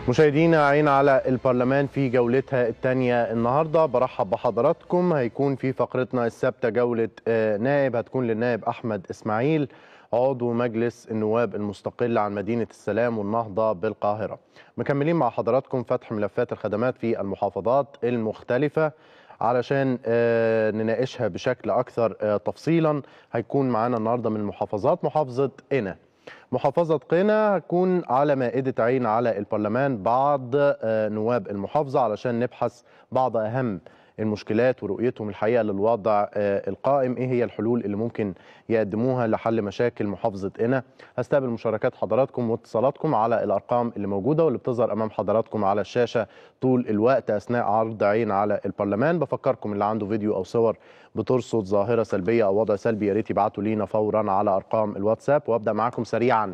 مشاهدينا عين على البرلمان في جولتها الثانية النهاردة برحب بحضراتكم هيكون في فقرتنا الثابتة جولة آه، نائب هتكون للنائب أحمد إسماعيل عضو مجلس النواب المستقل عن مدينة السلام والنهضة بالقاهرة مكملين مع حضراتكم فتح ملفات الخدمات في المحافظات المختلفة علشان آه، نناقشها بشكل أكثر آه، تفصيلا هيكون معانا النهاردة من المحافظات محافظة قنا محافظة قنا هتكون على مائدة عين على البرلمان بعض آه، نواب المحافظة علشان نبحث بعض أهم المشكلات ورؤيتهم الحقيقة للوضع آه، القائم إيه هي الحلول اللي ممكن يقدموها لحل مشاكل محافظة قنا هستقبل مشاركات حضراتكم واتصالاتكم على الأرقام اللي موجودة واللي بتظهر أمام حضراتكم على الشاشة طول الوقت أثناء عرض عين على البرلمان بفكركم اللي عنده فيديو أو صور بترصد ظاهرة سلبية أو وضع سلبي يا ريت يبعتوا لينا فورا على أرقام الواتساب وأبدأ معاكم سريعا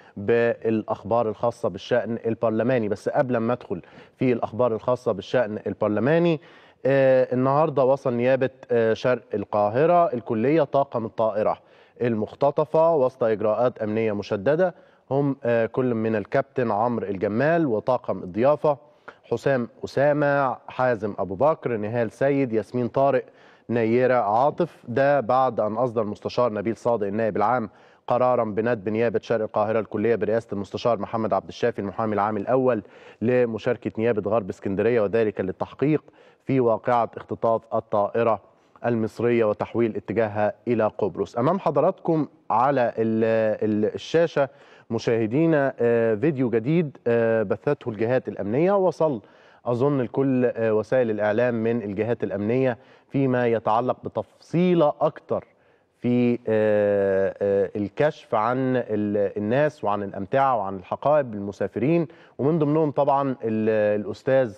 بالاخبار الخاصه بالشان البرلماني بس قبل ما ادخل في الاخبار الخاصه بالشان البرلماني آه النهارده وصل نيابه آه شرق القاهره الكليه طاقم الطائره المختطفه وسط اجراءات امنيه مشدده هم آه كل من الكابتن عمرو الجمال وطاقم الضيافه حسام اسامه حازم ابو بكر نهال سيد ياسمين طارق نيره عاطف ده بعد ان اصدر المستشار نبيل صادق النائب العام قرارا بندب نيابه شرق القاهره الكليه برئاسه المستشار محمد عبد الشافي المحامي العام الاول لمشاركه نيابه غرب اسكندريه وذلك للتحقيق في واقعه اختطاف الطائره المصريه وتحويل اتجاهها الى قبرص. امام حضراتكم على ال- ال- الشاشه مشاهدينا آه، فيديو جديد آه، بثته الجهات الامنيه وصل اظن لكل آه، وسائل الاعلام من الجهات الامنيه فيما يتعلق بتفصيله اكتر في آه، آه، الكشف عن ال- الناس وعن الامتعه وعن الحقائب المسافرين ومن ضمنهم طبعا ال- الاستاذ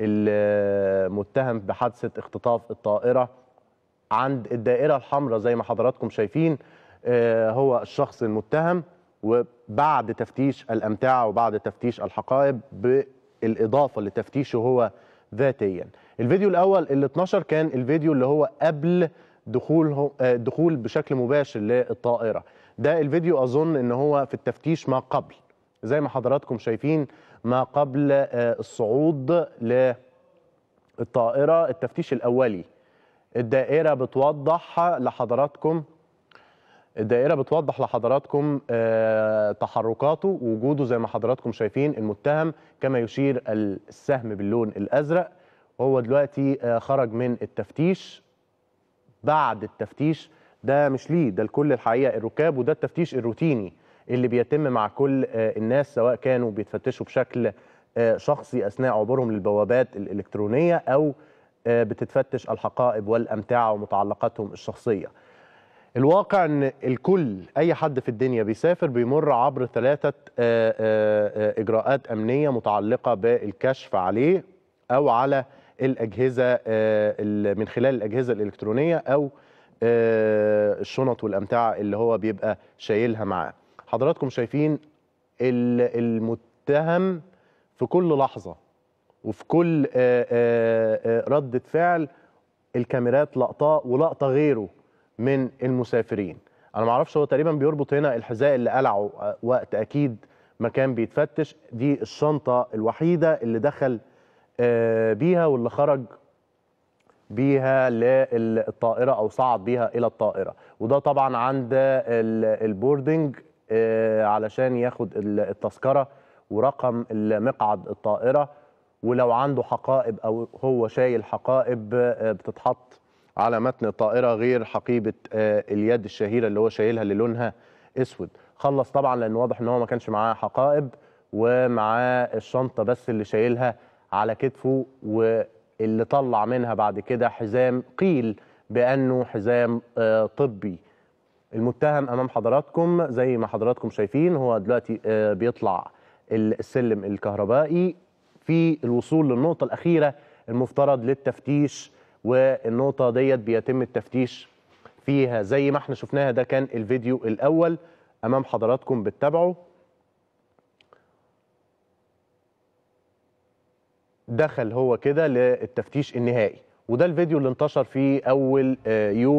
المتهم بحادثه اختطاف الطائره عند الدائره الحمراء زي ما حضراتكم شايفين آه، هو الشخص المتهم وبعد تفتيش الامتعه وبعد تفتيش الحقائب بالاضافه لتفتيشه هو ذاتيا. الفيديو الاول اللي اتنشر كان الفيديو اللي هو قبل دخول هو آه، دخول بشكل مباشر للطائره. ده الفيديو اظن ان هو في التفتيش ما قبل زي ما حضراتكم شايفين ما قبل آه، الصعود للطائره التفتيش الاولي. الدائره بتوضح لحضراتكم الدائرة بتوضح لحضراتكم آه، تحركاته ووجوده زي ما حضراتكم شايفين المتهم كما يشير السهم باللون الأزرق وهو دلوقتي آه، خرج من التفتيش بعد التفتيش ده مش ليه ده لكل الحقيقة الركاب وده التفتيش الروتيني اللي بيتم مع كل آه، الناس سواء كانوا بيتفتشوا بشكل آه، شخصي أثناء عبورهم للبوابات الإلكترونية أو آه، بتتفتش الحقائب والأمتعة ومتعلقاتهم الشخصية الواقع ان الكل اي حد في الدنيا بيسافر بيمر عبر ثلاثه آه، آه، آه، اجراءات امنيه متعلقه بالكشف عليه او على الاجهزه آه، ال- من خلال الاجهزه الالكترونيه او آه، الشنط والامتعه اللي هو بيبقى شايلها معاه حضراتكم شايفين ال- المتهم في كل لحظه وفي كل آه، آه، آه، ردة فعل الكاميرات لقطاه ولقطه غيره من المسافرين انا ما اعرفش هو تقريبا بيربط هنا الحذاء اللي قلعه آه، وقت اكيد ما كان بيتفتش دي الشنطه الوحيده اللي دخل آه، بيها واللي خرج بيها للطائره او صعد بيها الى الطائره وده طبعا عند ال- البوردنج آه، علشان ياخد ال- التذكره ورقم مقعد الطائره ولو عنده حقائب او هو شايل حقائب آه، بتتحط على متن الطائره غير حقيبه آه، اليد الشهيره اللي هو شايلها اللي لونها اسود خلص طبعا لان واضح ان هو ما كانش معاه حقائب ومعاه الشنطه بس اللي شايلها على كتفه واللي طلع منها بعد كده حزام قيل بانه حزام آه، طبي المتهم امام حضراتكم زي ما حضراتكم شايفين هو دلوقتي آه، بيطلع السلم الكهربائي في الوصول للنقطه الاخيره المفترض للتفتيش والنقطه ديت بيتم التفتيش فيها زي ما احنا شفناها ده كان الفيديو الاول امام حضراتكم بتتابعوا دخل هو كده للتفتيش النهائي وده الفيديو اللي انتشر في اول آه، يوم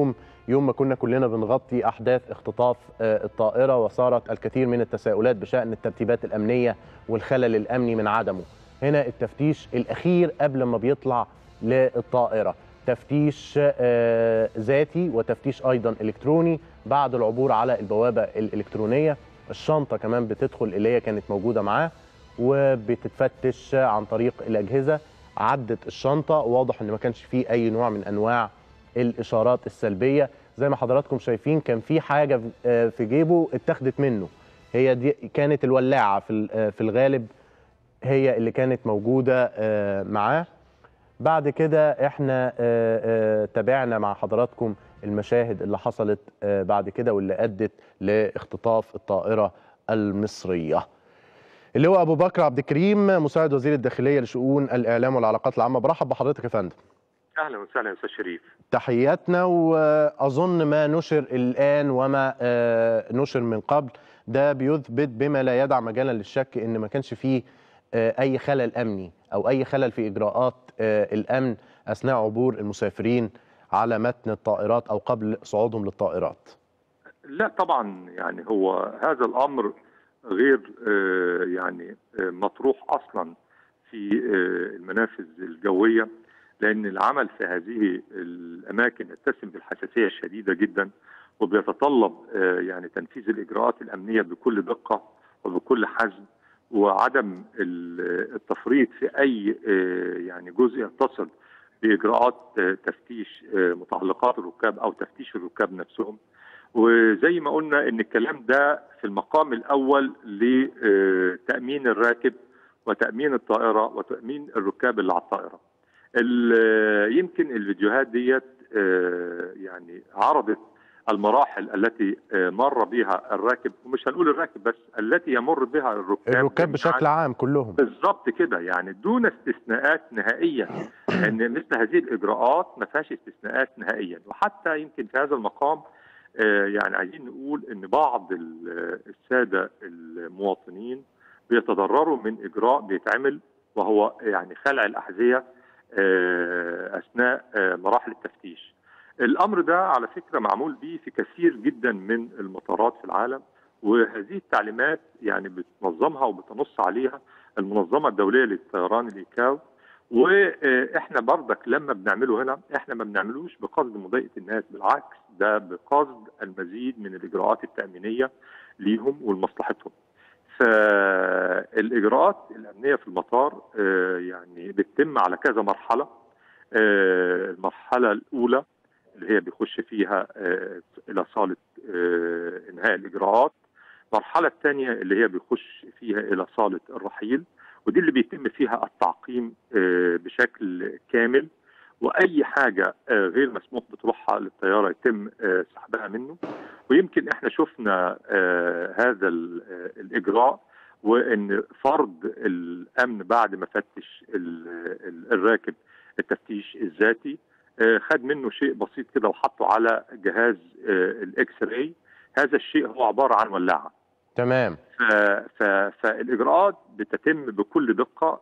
يوم ما كنا كلنا بنغطي احداث اختطاف آه، الطائره وصارت الكثير من التساؤلات بشان الترتيبات الامنيه والخلل الامني من عدمه هنا التفتيش الاخير قبل ما بيطلع للطائره تفتيش آه، ذاتي وتفتيش ايضا الكتروني بعد العبور على البوابه الالكترونيه الشنطه كمان بتدخل اللي هي كانت موجوده معاه وبتتفتش عن طريق الاجهزه عدت الشنطه واضح ان ما كانش فيه اي نوع من انواع الاشارات السلبيه زي ما حضراتكم شايفين كان في حاجه آه، في جيبه اتاخدت منه هي دي كانت الولاعه في ال- آه، في الغالب هي اللي كانت موجوده آه، معاه بعد كده احنا آه، آه، تابعنا مع حضراتكم المشاهد اللي حصلت آه، بعد كده واللي ادت لاختطاف الطائره المصريه اللي هو ابو بكر عبد الكريم مساعد وزير الداخليه لشؤون الاعلام والعلاقات العامه برحب بحضرتك يا فندم اهلا وسهلا يا استاذ شريف تحياتنا واظن ما نشر الان وما آه، نشر من قبل ده بيثبت بما لا يدع مجالا للشك ان ما كانش فيه آه، اي خلل امني او اي خلل في اجراءات آه، الامن اثناء عبور المسافرين على متن الطائرات او قبل صعودهم للطائرات لا طبعا يعني هو هذا الامر غير آه، يعني آه، مطروح اصلا في آه، المنافذ الجويه لان العمل في هذه الاماكن يتسم بالحساسيه الشديده جدا وبيتطلب آه، يعني تنفيذ الاجراءات الامنيه بكل دقه وبكل حزم وعدم ال- التفريط في اي آه، يعني جزء يتصل باجراءات آه، تفتيش آه، متعلقات الركاب او تفتيش الركاب نفسهم وزي ما قلنا ان الكلام ده في المقام الاول لتامين الراكب وتامين الطائره وتامين الركاب اللي على الطائره. ال- يمكن الفيديوهات ديت آه، يعني عرضت المراحل التي آه، مر بها الراكب ومش هنقول الراكب بس التي يمر بها الركاب الركاب جميعاً. بشكل عام كلهم بالظبط كده يعني دون استثناءات نهائيا ان مثل هذه الاجراءات ما فيهاش استثناءات نهائيا وحتى يمكن في هذا المقام آه، يعني عايزين نقول ان بعض ال- الساده المواطنين بيتضرروا من اجراء بيتعمل وهو يعني خلع الاحذيه آه، اثناء آه، مراحل التفتيش. الامر ده على فكره معمول به في كثير جدا من المطارات في العالم وهذه التعليمات يعني بتنظمها وبتنص عليها المنظمه الدوليه للطيران الايكاو واحنا برضك لما بنعمله هنا احنا ما بنعملوش بقصد مضايقه الناس بالعكس ده بقصد المزيد من الاجراءات التامينيه ليهم ولمصلحتهم. فالاجراءات الامنيه في المطار آه، يعني بتتم على كذا مرحله آه، المرحله الاولى اللي هي بيخش فيها آه، الى صاله آه، انهاء الاجراءات المرحله الثانيه اللي هي بيخش فيها الى صاله الرحيل ودي اللي بيتم فيها التعقيم آه، بشكل كامل واي حاجه آه، غير مسموح بطلوعها للطياره يتم آه، سحبها منه ويمكن احنا شفنا آه، هذا ال- آه، الاجراء وان فرض الامن بعد ما فتش ال- ال- الراكب التفتيش الذاتي آه، خد منه شيء بسيط كده وحطه على جهاز آه، الاكس راي هذا الشيء هو عباره عن ولاعه تمام ف... ف... فالاجراءات بتتم بكل دقه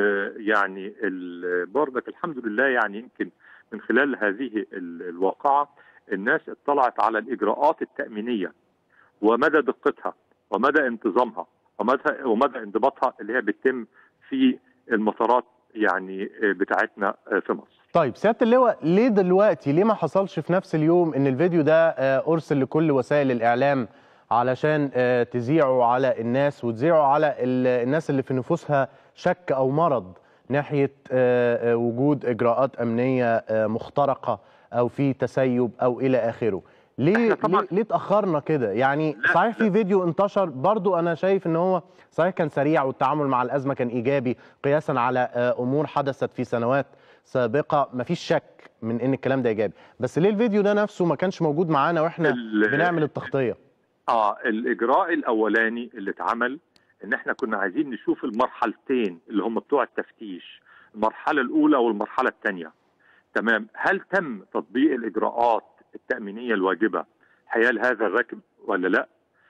ويعني ال... برضك الحمد لله يعني يمكن من خلال هذه ال- الواقعه الناس اطلعت على الاجراءات التامينيه ومدى دقتها ومدى انتظامها ومدى ومدى انضباطها اللي هي بتتم في المطارات يعني بتاعتنا في مصر. طيب سياده اللواء ليه دلوقتي ليه ما حصلش في نفس اليوم ان الفيديو ده آه، ارسل لكل وسائل الاعلام علشان آه، تذيعوا على الناس وتذيعوا على ال- الناس اللي في نفوسها شك او مرض ناحيه آه، آه، وجود اجراءات امنيه آه، مخترقه او في تسيب او الى اخره ليه إحنا طبعاً- ليه, ليه اتاخرنا كده يعني لا، صحيح في لا. فيديو انتشر برضو انا شايف ان هو صحيح كان سريع والتعامل مع الازمه كان ايجابي قياسا على آه، امور حدثت في سنوات سابقه مفيش شك من ان الكلام ده ايجابي بس ليه الفيديو ده نفسه ما كانش موجود معانا واحنا ال- بنعمل التغطيه اه الاجراء الاولاني اللي اتعمل ان احنا كنا عايزين نشوف المرحلتين اللي هم بتوع التفتيش المرحله الاولى والمرحله الثانيه تمام هل تم تطبيق الاجراءات التامينيه الواجبه حيال هذا الراكب ولا لا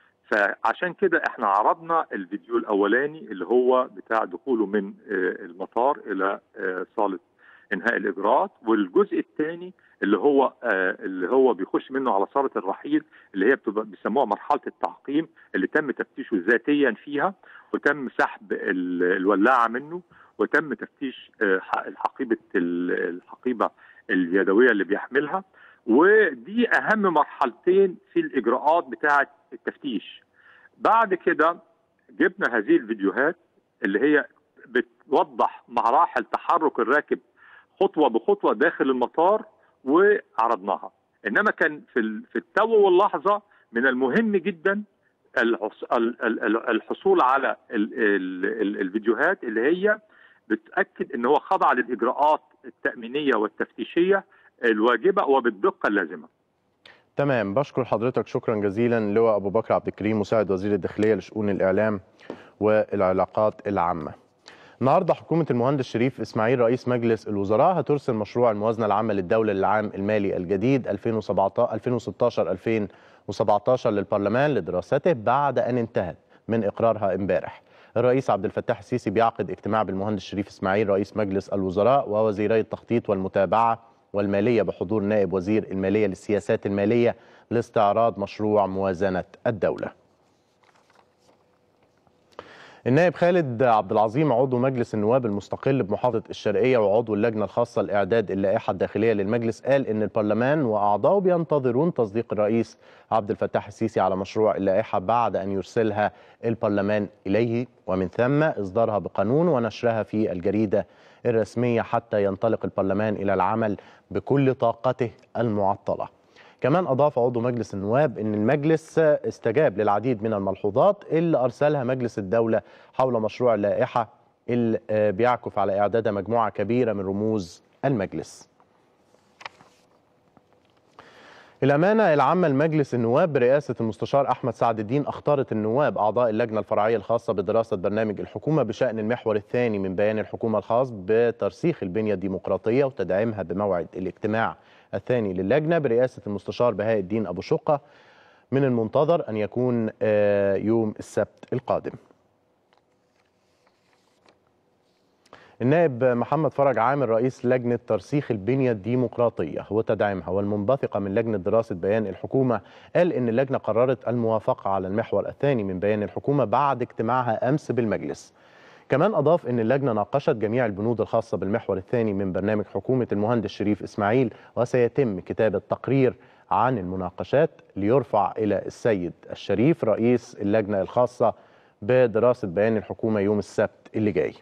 فعشان كده احنا عرضنا الفيديو الاولاني اللي هو بتاع دخوله من آه، المطار الى آه، صاله انهاء الاجراءات والجزء الثاني اللي هو آه اللي هو بيخش منه على صاله الرحيل اللي هي بتبقى بيسموها مرحله التعقيم اللي تم تفتيشه ذاتيا فيها وتم سحب الولاعه منه وتم تفتيش آه الحقيبه الحقيبه اليدويه اللي بيحملها ودي اهم مرحلتين في الاجراءات بتاعه التفتيش بعد كده جبنا هذه الفيديوهات اللي هي بتوضح مراحل تحرك الراكب خطوه بخطوه داخل المطار وعرضناها انما كان في في التو واللحظه من المهم جدا الحصول على الفيديوهات اللي هي بتاكد ان هو خضع للاجراءات التامينيه والتفتيشيه الواجبه وبالدقه اللازمه. تمام بشكر حضرتك شكرا جزيلا لواء ابو بكر عبد الكريم مساعد وزير الداخليه لشؤون الاعلام والعلاقات العامه. النهارده حكومه المهندس شريف اسماعيل رئيس مجلس الوزراء هترسل مشروع الموازنه العامه للدوله للعام المالي الجديد 2017 2016 2017 للبرلمان لدراسته بعد ان انتهت من اقرارها امبارح. الرئيس عبد الفتاح السيسي بيعقد اجتماع بالمهندس شريف اسماعيل رئيس مجلس الوزراء ووزيري التخطيط والمتابعه والماليه بحضور نائب وزير الماليه للسياسات الماليه لاستعراض مشروع موازنه الدوله. النائب خالد عبد العظيم عضو مجلس النواب المستقل بمحافظه الشرقيه وعضو اللجنه الخاصه لاعداد اللائحه الداخليه للمجلس قال ان البرلمان واعضائه بينتظرون تصديق الرئيس عبد الفتاح السيسي على مشروع اللائحه بعد ان يرسلها البرلمان اليه ومن ثم اصدارها بقانون ونشرها في الجريده الرسميه حتى ينطلق البرلمان الى العمل بكل طاقته المعطله. كمان أضاف عضو مجلس النواب أن المجلس استجاب للعديد من الملحوظات اللي أرسلها مجلس الدولة حول مشروع اللائحة اللي بيعكف على إعدادها مجموعة كبيرة من رموز المجلس الأمانة العامة لمجلس النواب برئاسة المستشار أحمد سعد الدين اختارت النواب أعضاء اللجنة الفرعية الخاصة بدراسة برنامج الحكومة بشأن المحور الثاني من بيان الحكومة الخاص بترسيخ البنية الديمقراطية وتدعيمها بموعد الاجتماع الثاني للجنة برئاسة المستشار بهاء الدين أبو شقة من المنتظر أن يكون يوم السبت القادم النائب محمد فرج عامر رئيس لجنة ترسيخ البنية الديمقراطية وتدعيمها والمنبثقة من لجنة دراسة بيان الحكومة قال إن اللجنة قررت الموافقة على المحور الثاني من بيان الحكومة بعد اجتماعها أمس بالمجلس كمان أضاف أن اللجنة ناقشت جميع البنود الخاصة بالمحور الثاني من برنامج حكومة المهندس شريف إسماعيل وسيتم كتابة تقرير عن المناقشات ليرفع إلى السيد الشريف رئيس اللجنة الخاصة بدراسة بيان الحكومة يوم السبت اللي جاي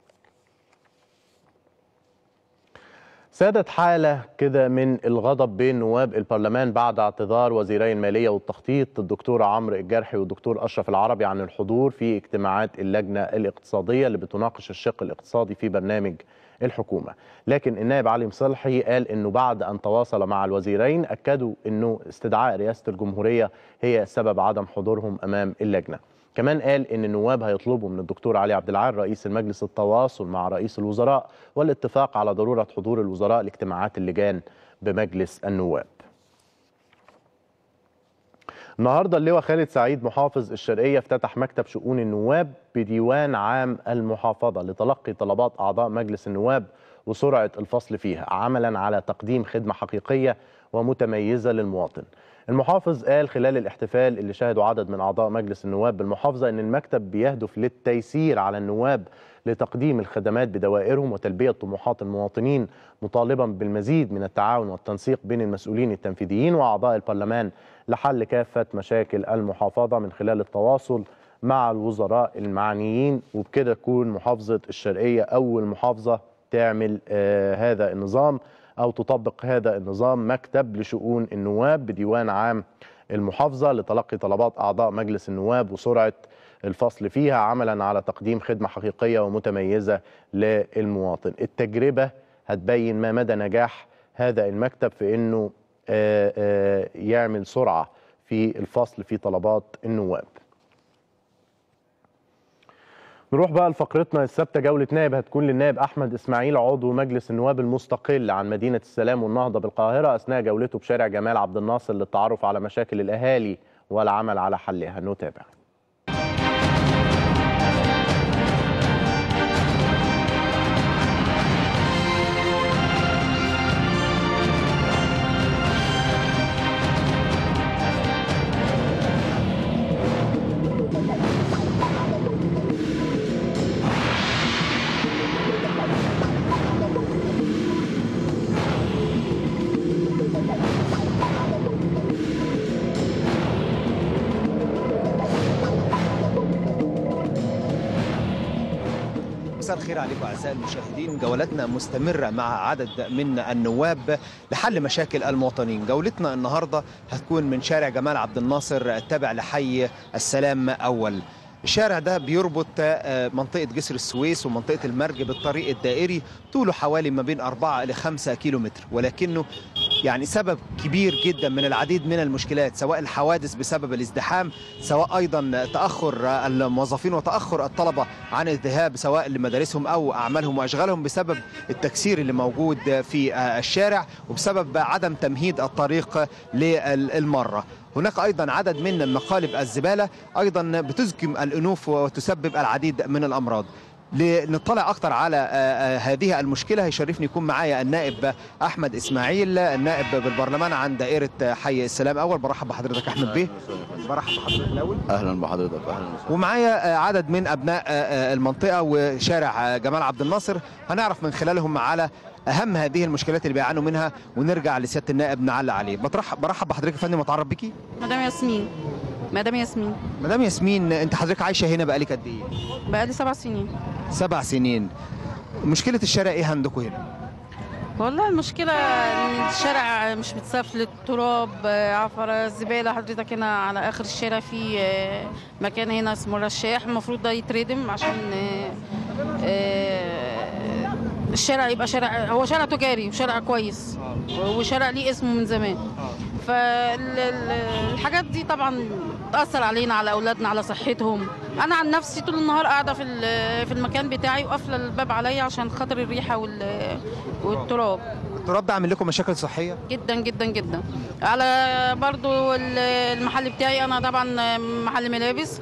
سادت حالة كده من الغضب بين نواب البرلمان بعد اعتذار وزيري المالية والتخطيط الدكتور عمرو الجرحي والدكتور أشرف العربي عن الحضور في اجتماعات اللجنة الاقتصادية اللي بتناقش الشق الاقتصادي في برنامج الحكومة لكن النائب علي مصلحي قال أنه بعد أن تواصل مع الوزيرين أكدوا أنه استدعاء رئاسة الجمهورية هي سبب عدم حضورهم أمام اللجنة كمان قال ان النواب هيطلبوا من الدكتور علي عبد العال رئيس المجلس التواصل مع رئيس الوزراء والاتفاق على ضروره حضور الوزراء لاجتماعات اللجان بمجلس النواب. النهارده اللواء خالد سعيد محافظ الشرقيه افتتح مكتب شؤون النواب بديوان عام المحافظه لتلقي طلبات اعضاء مجلس النواب وسرعه الفصل فيها عملا على تقديم خدمه حقيقيه ومتميزه للمواطن. المحافظ قال خلال الاحتفال اللي شهدوا عدد من اعضاء مجلس النواب بالمحافظه ان المكتب بيهدف للتيسير على النواب لتقديم الخدمات بدوائرهم وتلبيه طموحات المواطنين مطالبا بالمزيد من التعاون والتنسيق بين المسؤولين التنفيذيين واعضاء البرلمان لحل كافه مشاكل المحافظه من خلال التواصل مع الوزراء المعنيين وبكده تكون محافظه الشرقيه اول محافظه تعمل آه هذا النظام أو تطبق هذا النظام مكتب لشؤون النواب بديوان عام المحافظة لتلقي طلبات أعضاء مجلس النواب وسرعة الفصل فيها عملا على تقديم خدمة حقيقية ومتميزة للمواطن التجربة هتبين ما مدى نجاح هذا المكتب في أنه آآ آآ يعمل سرعة في الفصل في طلبات النواب نروح بقى لفقرتنا الثابته جوله نائب هتكون للنائب احمد اسماعيل عضو مجلس النواب المستقل عن مدينه السلام والنهضه بالقاهره اثناء جولته بشارع جمال عبد الناصر للتعرف على مشاكل الاهالي والعمل على حلها نتابع مساء الخير عليكم اعزائي المشاهدين جولتنا مستمره مع عدد من النواب لحل مشاكل المواطنين جولتنا النهارده هتكون من شارع جمال عبد الناصر التابع لحي السلام اول الشارع ده بيربط آه، منطقة جسر السويس ومنطقة المرج بالطريق الدائري طوله حوالي ما بين 4 إلى 5 كيلو متر ولكنه يعني سبب كبير جدا من العديد من المشكلات سواء الحوادث بسبب الازدحام سواء أيضا تأخر الموظفين وتأخر الطلبة عن الذهاب سواء لمدارسهم أو أعمالهم وأشغالهم بسبب التكسير اللي موجود في آه، الشارع وبسبب عدم تمهيد الطريق للمرة هناك ايضا عدد من مقالب الزباله ايضا بتزكم الانوف وتسبب العديد من الامراض لنطلع اكثر على آه، آه، هذه المشكله هيشرفني يكون معايا النائب احمد اسماعيل النائب بالبرلمان عن دائره حي السلام اول برحب بحضرتك احمد بيه برحب بحضرتك الاول اهلا بحضرتك اهلا وسهلا ومعايا آه، عدد من ابناء آه، آه، المنطقه وشارع آه، جمال عبد الناصر هنعرف من خلالهم على اهم هذه المشكلات اللي بيعانوا منها ونرجع لسياده النائب نعلق عليه بطرح برحب بحضرتك يا فندم اتعرف بيكي مدام ياسمين مدام ياسمين مدام ياسمين انت حضرتك عايشه هنا بقالك قد ايه بقالي سبع سنين سبع سنين مشكله الشارع ايه عندكم هنا والله المشكلة إن الشارع مش متسفلت تراب آه، عفر الزبالة حضرتك هنا على آخر الشارع في آه، مكان هنا اسمه الرشاح المفروض ده يتردم عشان آه، آه، الشارع يبقى شارع هو شارع تجاري وشارع كويس وشارع ليه اسمه من زمان فالحاجات دي طبعا تأثر علينا على أولادنا على صحتهم أنا عن نفسي طول النهار قاعدة في ال- في المكان بتاعي وقافلة الباب عليا عشان خاطر الريحة وال- والتراب التراب ده عامل لكم مشاكل صحيه جدا جدا جدا على برضو ال- المحل بتاعي انا طبعا محل ملابس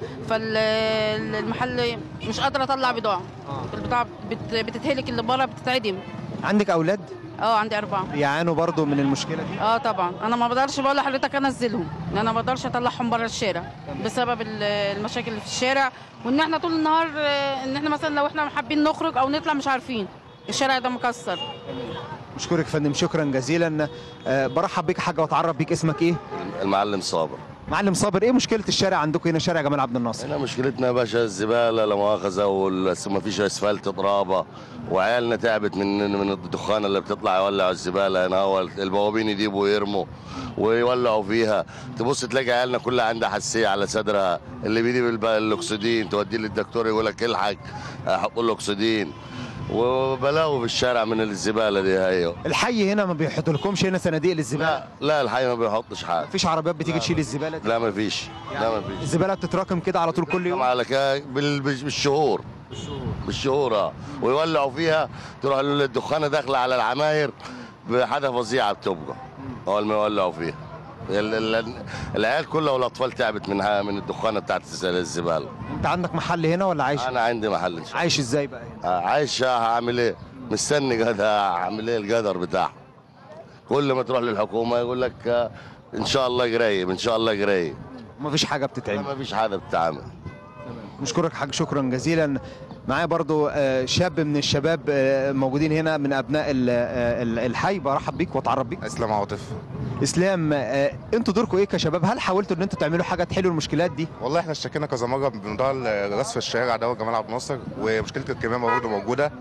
فالمحل مش قادره اطلع بضاعه البضاعه بت- بتتهلك اللي بره بتتعدم عندك اولاد اه عندي اربعه يعانوا برضو من المشكله دي اه طبعا انا ما بقدرش بقول لحضرتك انزلهم لان انا ما بقدرش اطلعهم بره الشارع بسبب ال- المشاكل اللي في الشارع وان احنا طول النهار آه، ان احنا مثلا لو احنا حابين نخرج او نطلع مش عارفين الشارع ده مكسر اشكرك يا فندم شكرا جزيلا أه برحب بيك يا حاجه واتعرف بيك اسمك ايه المعلم صابر معلم صابر ايه مشكله الشارع عندكم هنا شارع جمال عبد الناصر هنا مشكلتنا يا باشا الزباله لا مؤاخذه وما فيش اسفلت ترابه وعيالنا تعبت من من الدخان اللي بتطلع يولعوا الزباله هنا هو البوابين يجيبوا ويرموا ويولعوا فيها تبص تلاقي عيالنا كلها عندها حساسيه على صدرها اللي بيجيب الب- الاكسدين توديه للدكتور يقول لك الحق حط له اكسدين وبلاوي في الشارع من الزباله دي هي الحي هنا ما بيحطلكمش هنا صناديق للزباله لا لا الحي ما بيحطش حاجه مفيش عربيات بتيجي تشيل الزباله دي لا ما فيش لا ما فيش الزباله بتتراكم كده على طول كل يوم على كده بال- بالشهور بالشهور اه ويولعوا فيها تروح الدخانه داخله على العماير بحاجه فظيعه بتبقى اول ما يولعوا فيها ال- ال- العيال كلها والاطفال تعبت منها من الدخانه بتاعت الزباله انت عندك محل هنا ولا عايش انا عندي محل إن شاء عايش ازاي بقى هنا الله. عايش هعمل ايه مستني قد هعمل ايه القدر بتاعه كل ما تروح للحكومه يقول لك آه، ان شاء الله قريب ان شاء الله قريب مفيش حاجه لا بتتعمل ما فيش حاجه بتتعمل نشكرك حاج شكرا جزيلا معايا برضو آه، شاب من الشباب آه، موجودين هنا من ابناء ال- آه، ال- الحي برحب بيك واتعرف بيك اسلام عاطف اسلام آه، انتوا دوركم ايه كشباب هل حاولتوا ان انتوا تعملوا حاجه تحلوا المشكلات دي والله احنا اشتكينا كذا مره بموضوع رصف الشارع ده جمال عبد الناصر ومشكله الكمامه برضه موجوده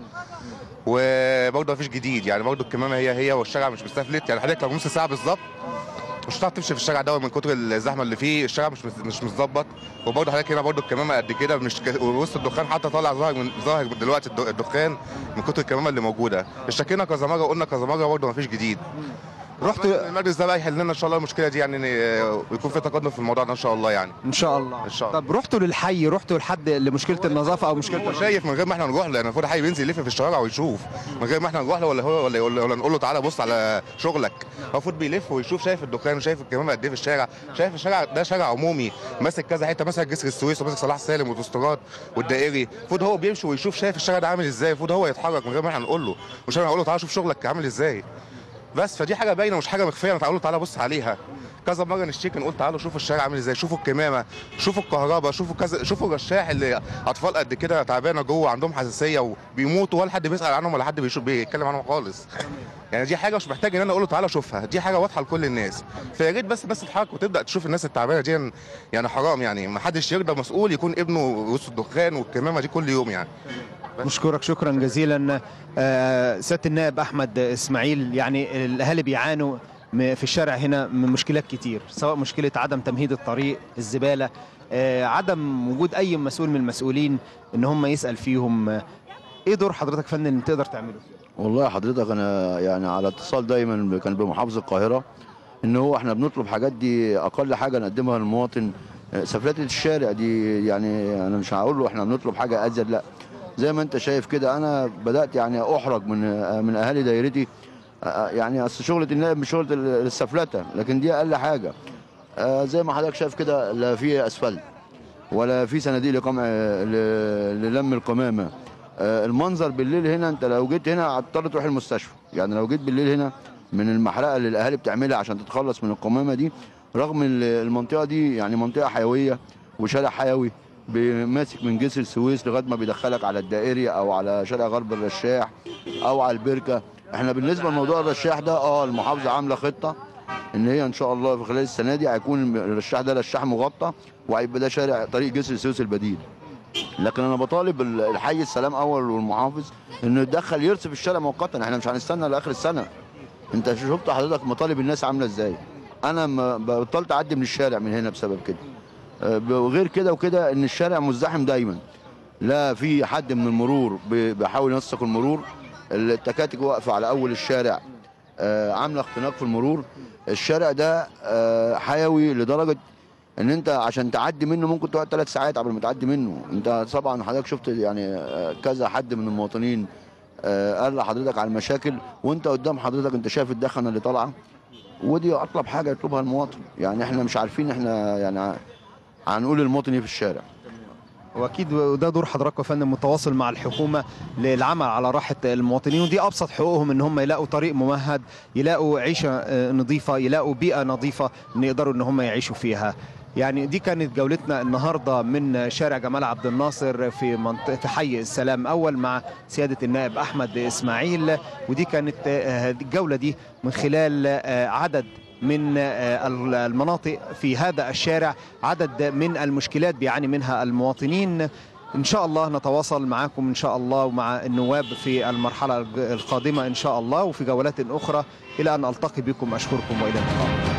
وبرضه مفيش جديد يعني برضه الكمامه هي هي والشارع مش مستفلت يعني حضرتك لو نص ساعه بالظبط مش هتعرف تمشي في الشارع ده من كتر الزحمه اللي فيه الشارع مش مش متظبط وبرضه حضرتك هنا برضه الكمامه قد كده مش ك... وسط الدخان حتى طالع ظاهر من ظاهر من دلوقتي الد- الدخان من كتر الكمامه اللي موجوده اشتكينا كذا مره قلنا كذا مره برضه مفيش جديد رحتوا المجلس ده بقى يحل لنا ان شاء الله المشكله دي يعني إن- ويكون في تقدم في الموضوع ده ان شاء الله يعني ان شاء الله إن شاء الله. طب رحتوا للحي رحتوا لحد لمشكله النظافه او مشكله هو شايف من غير ما احنا نروح له يعني المفروض حي بينزل يلف في الشوارع ويشوف من غير ما احنا نروح له ولا هو ولا, ولا, ولا نقول له تعالى بص على شغلك هو المفروض بيلف ويشوف شايف الدكان وشايف الكمامه قد ايه في الشارع شايف الشارع ده شارع عمومي ماسك كذا حته ماسك جسر السويس وماسك صلاح سالم والدستورات والدائري المفروض هو بيمشي ويشوف شايف الشارع ده عامل ازاي المفروض هو يتحرك من غير ما احنا نقول له مش انا اقول له تعالى شوف شغلك عامل ازاي بس فدي حاجه باينه مش حاجه مخفيه تعالوا تعالى بص عليها كذا مره نشتكي نقول تعالوا شوفوا الشارع عامل ازاي شوفوا الكمامه شوفوا الكهرباء شوفوا كذا شوفوا الرشاح اللي اطفال قد كده تعبانه جوه عندهم حساسيه وبيموتوا ولا حد بيسال عنهم ولا حد بيشوف بيتكلم عنهم خالص يعني دي حاجه مش محتاج ان انا اقول له تعالى شوفها دي حاجه واضحه لكل الناس فيا ريت بس الناس تتحرك وتبدا تشوف الناس التعبانه دي يعني حرام يعني ما حدش يرضى مسؤول يكون ابنه وسط الدخان والكمامه دي كل يوم يعني نشكرك شكرا جزيلا آه، سياده النائب احمد اسماعيل يعني الاهالي بيعانوا م- في الشارع هنا من مشكلات كتير سواء مشكله عدم تمهيد الطريق الزباله آه، عدم وجود اي مسؤول من المسؤولين ان هم يسال فيهم آه، ايه دور حضرتك يا فندم تقدر تعمله والله حضرتك انا يعني على اتصال دايما كان بمحافظه القاهره ان هو احنا بنطلب حاجات دي اقل حاجه نقدمها للمواطن آه، سفلته الشارع دي يعني انا مش هقول له احنا بنطلب حاجه ازيد لا زي ما انت شايف كده انا بدات يعني احرج من آه، من اهالي دايرتي آه، يعني اصل شغله النائب مش شغله ال- السفلته لكن دي اقل حاجه آه، زي ما حضرتك شايف كده لا في اسفلت ولا في صناديق لقمع ل- للم القمامه آه، المنظر بالليل هنا انت لو جيت هنا هتضطر تروح المستشفى يعني لو جيت بالليل هنا من المحرقه اللي الاهالي بتعملها عشان تتخلص من القمامه دي رغم ال- المنطقه دي يعني منطقه حيويه وشارع حيوي ماسك من جسر السويس لغايه ما بيدخلك على الدائري او على شارع غرب الرشاح او على البركه احنا بالنسبه لموضوع الرشاح ده اه المحافظه عامله خطه ان هي ان شاء الله في خلال السنه دي هيكون الرشاح ده رشاح مغطى وهيبقى ده شارع طريق جسر السويس البديل لكن انا بطالب ال- الحي السلام اول والمحافظ انه يتدخل يرصف الشارع مؤقتا احنا مش هنستنى لاخر السنه انت شفت حضرتك مطالب الناس عامله ازاي انا ما بطلت اعدي من الشارع من هنا بسبب كده آه، ب- وغير كده وكده ان الشارع مزدحم دايما لا في حد من المرور بي- بيحاول ينسق المرور التكاتك واقفه على اول الشارع آه، عامله اختناق في المرور الشارع ده آه، حيوي لدرجه ان انت عشان تعدي منه ممكن تقعد ثلاث ساعات قبل ما تعدي منه انت طبعا حضرتك شفت يعني آه، كذا حد من المواطنين آه، قال لحضرتك على المشاكل وانت قدام حضرتك انت شايف الدخنه اللي طالعه ودي اطلب حاجه يطلبها المواطن يعني احنا مش عارفين احنا يعني هنقول للمواطن ايه في الشارع واكيد وده دور حضرتك يا فندم متواصل مع الحكومه للعمل على راحه المواطنين ودي ابسط حقوقهم ان هم يلاقوا طريق ممهد يلاقوا عيشه آه، نظيفه يلاقوا بيئه نظيفه ان يقدروا ان هم يعيشوا فيها يعني دي كانت جولتنا النهارده من شارع جمال عبد الناصر في منطقه في حي السلام اول مع سياده النائب احمد اسماعيل ودي كانت آه، الجوله دي من خلال آه، عدد من آه، المناطق في هذا الشارع عدد من المشكلات بيعاني منها المواطنين ان شاء الله نتواصل معاكم ان شاء الله ومع النواب في المرحله القادمه ان شاء الله وفي جولات اخرى الى ان التقي بكم اشكركم والى اللقاء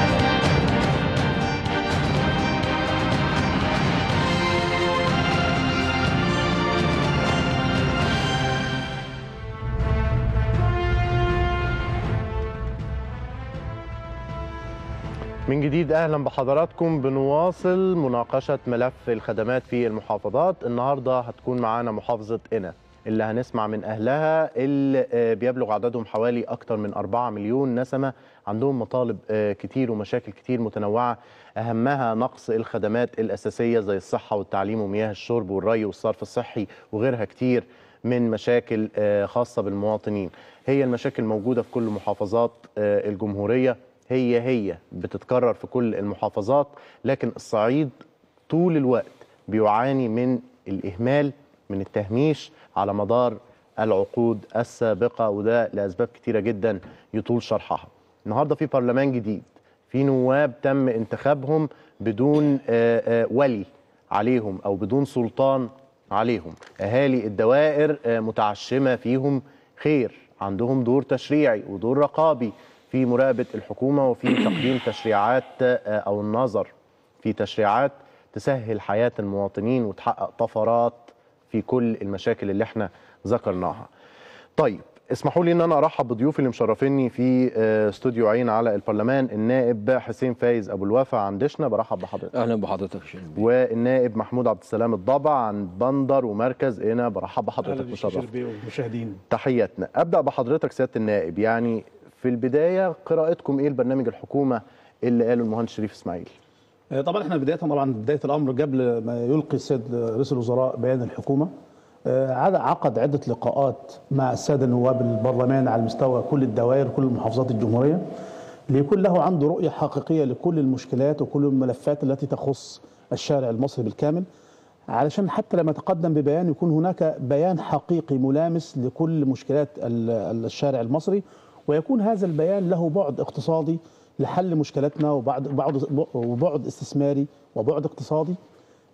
من جديد اهلا بحضراتكم بنواصل مناقشه ملف الخدمات في المحافظات النهارده هتكون معانا محافظه قنا اللي هنسمع من اهلها اللي آه، بيبلغ عددهم حوالي اكتر من 4 مليون نسمه عندهم مطالب آه، كتير ومشاكل كتير متنوعه اهمها نقص الخدمات الاساسيه زي الصحه والتعليم ومياه الشرب والري والصرف الصحي وغيرها كتير من مشاكل آه، خاصه بالمواطنين هي المشاكل موجوده في كل محافظات آه، الجمهوريه هي هي بتتكرر في كل المحافظات لكن الصعيد طول الوقت بيعاني من الإهمال من التهميش على مدار العقود السابقة وده لأسباب كتيرة جدا يطول شرحها النهاردة في برلمان جديد في نواب تم انتخابهم بدون آه، آه، ولي عليهم أو بدون سلطان عليهم أهالي الدوائر آه، متعشمة فيهم خير عندهم دور تشريعي ودور رقابي في مراقبة الحكومة وفي تقديم تشريعات آه، أو النظر في تشريعات تسهل حياة المواطنين وتحقق طفرات في كل المشاكل اللي احنا ذكرناها طيب اسمحوا لي ان انا ارحب بضيوفي اللي مشرفيني في آه، استوديو عين على البرلمان النائب حسين فايز ابو الوفا عن دشنا برحب بحضرتك اهلا بحضرتك يا شيخ والنائب محمود عبد السلام الضبع عن بندر ومركز هنا برحب بحضرتك مشرف والمشاهدين تحياتنا ابدا بحضرتك سياده النائب يعني في البدايه قراءتكم ايه البرنامج الحكومه اللي قاله المهندس شريف اسماعيل آه، طبعا احنا بدايه طبعا بدايه الامر قبل ما يلقي السيد رئيس الوزراء بيان الحكومه آه، عد- عقد عده لقاءات مع الساده نواب البرلمان على مستوى كل الدوائر كل محافظات الجمهوريه ليكون له عنده رؤيه حقيقيه لكل المشكلات وكل الملفات التي تخص الشارع المصري بالكامل علشان حتى لما تقدم ببيان يكون هناك بيان حقيقي ملامس لكل مشكلات ال- ال- الشارع المصري ويكون هذا البيان له بعد اقتصادي لحل مشكلاتنا وبعد بعد وبعد استثماري وبعد اقتصادي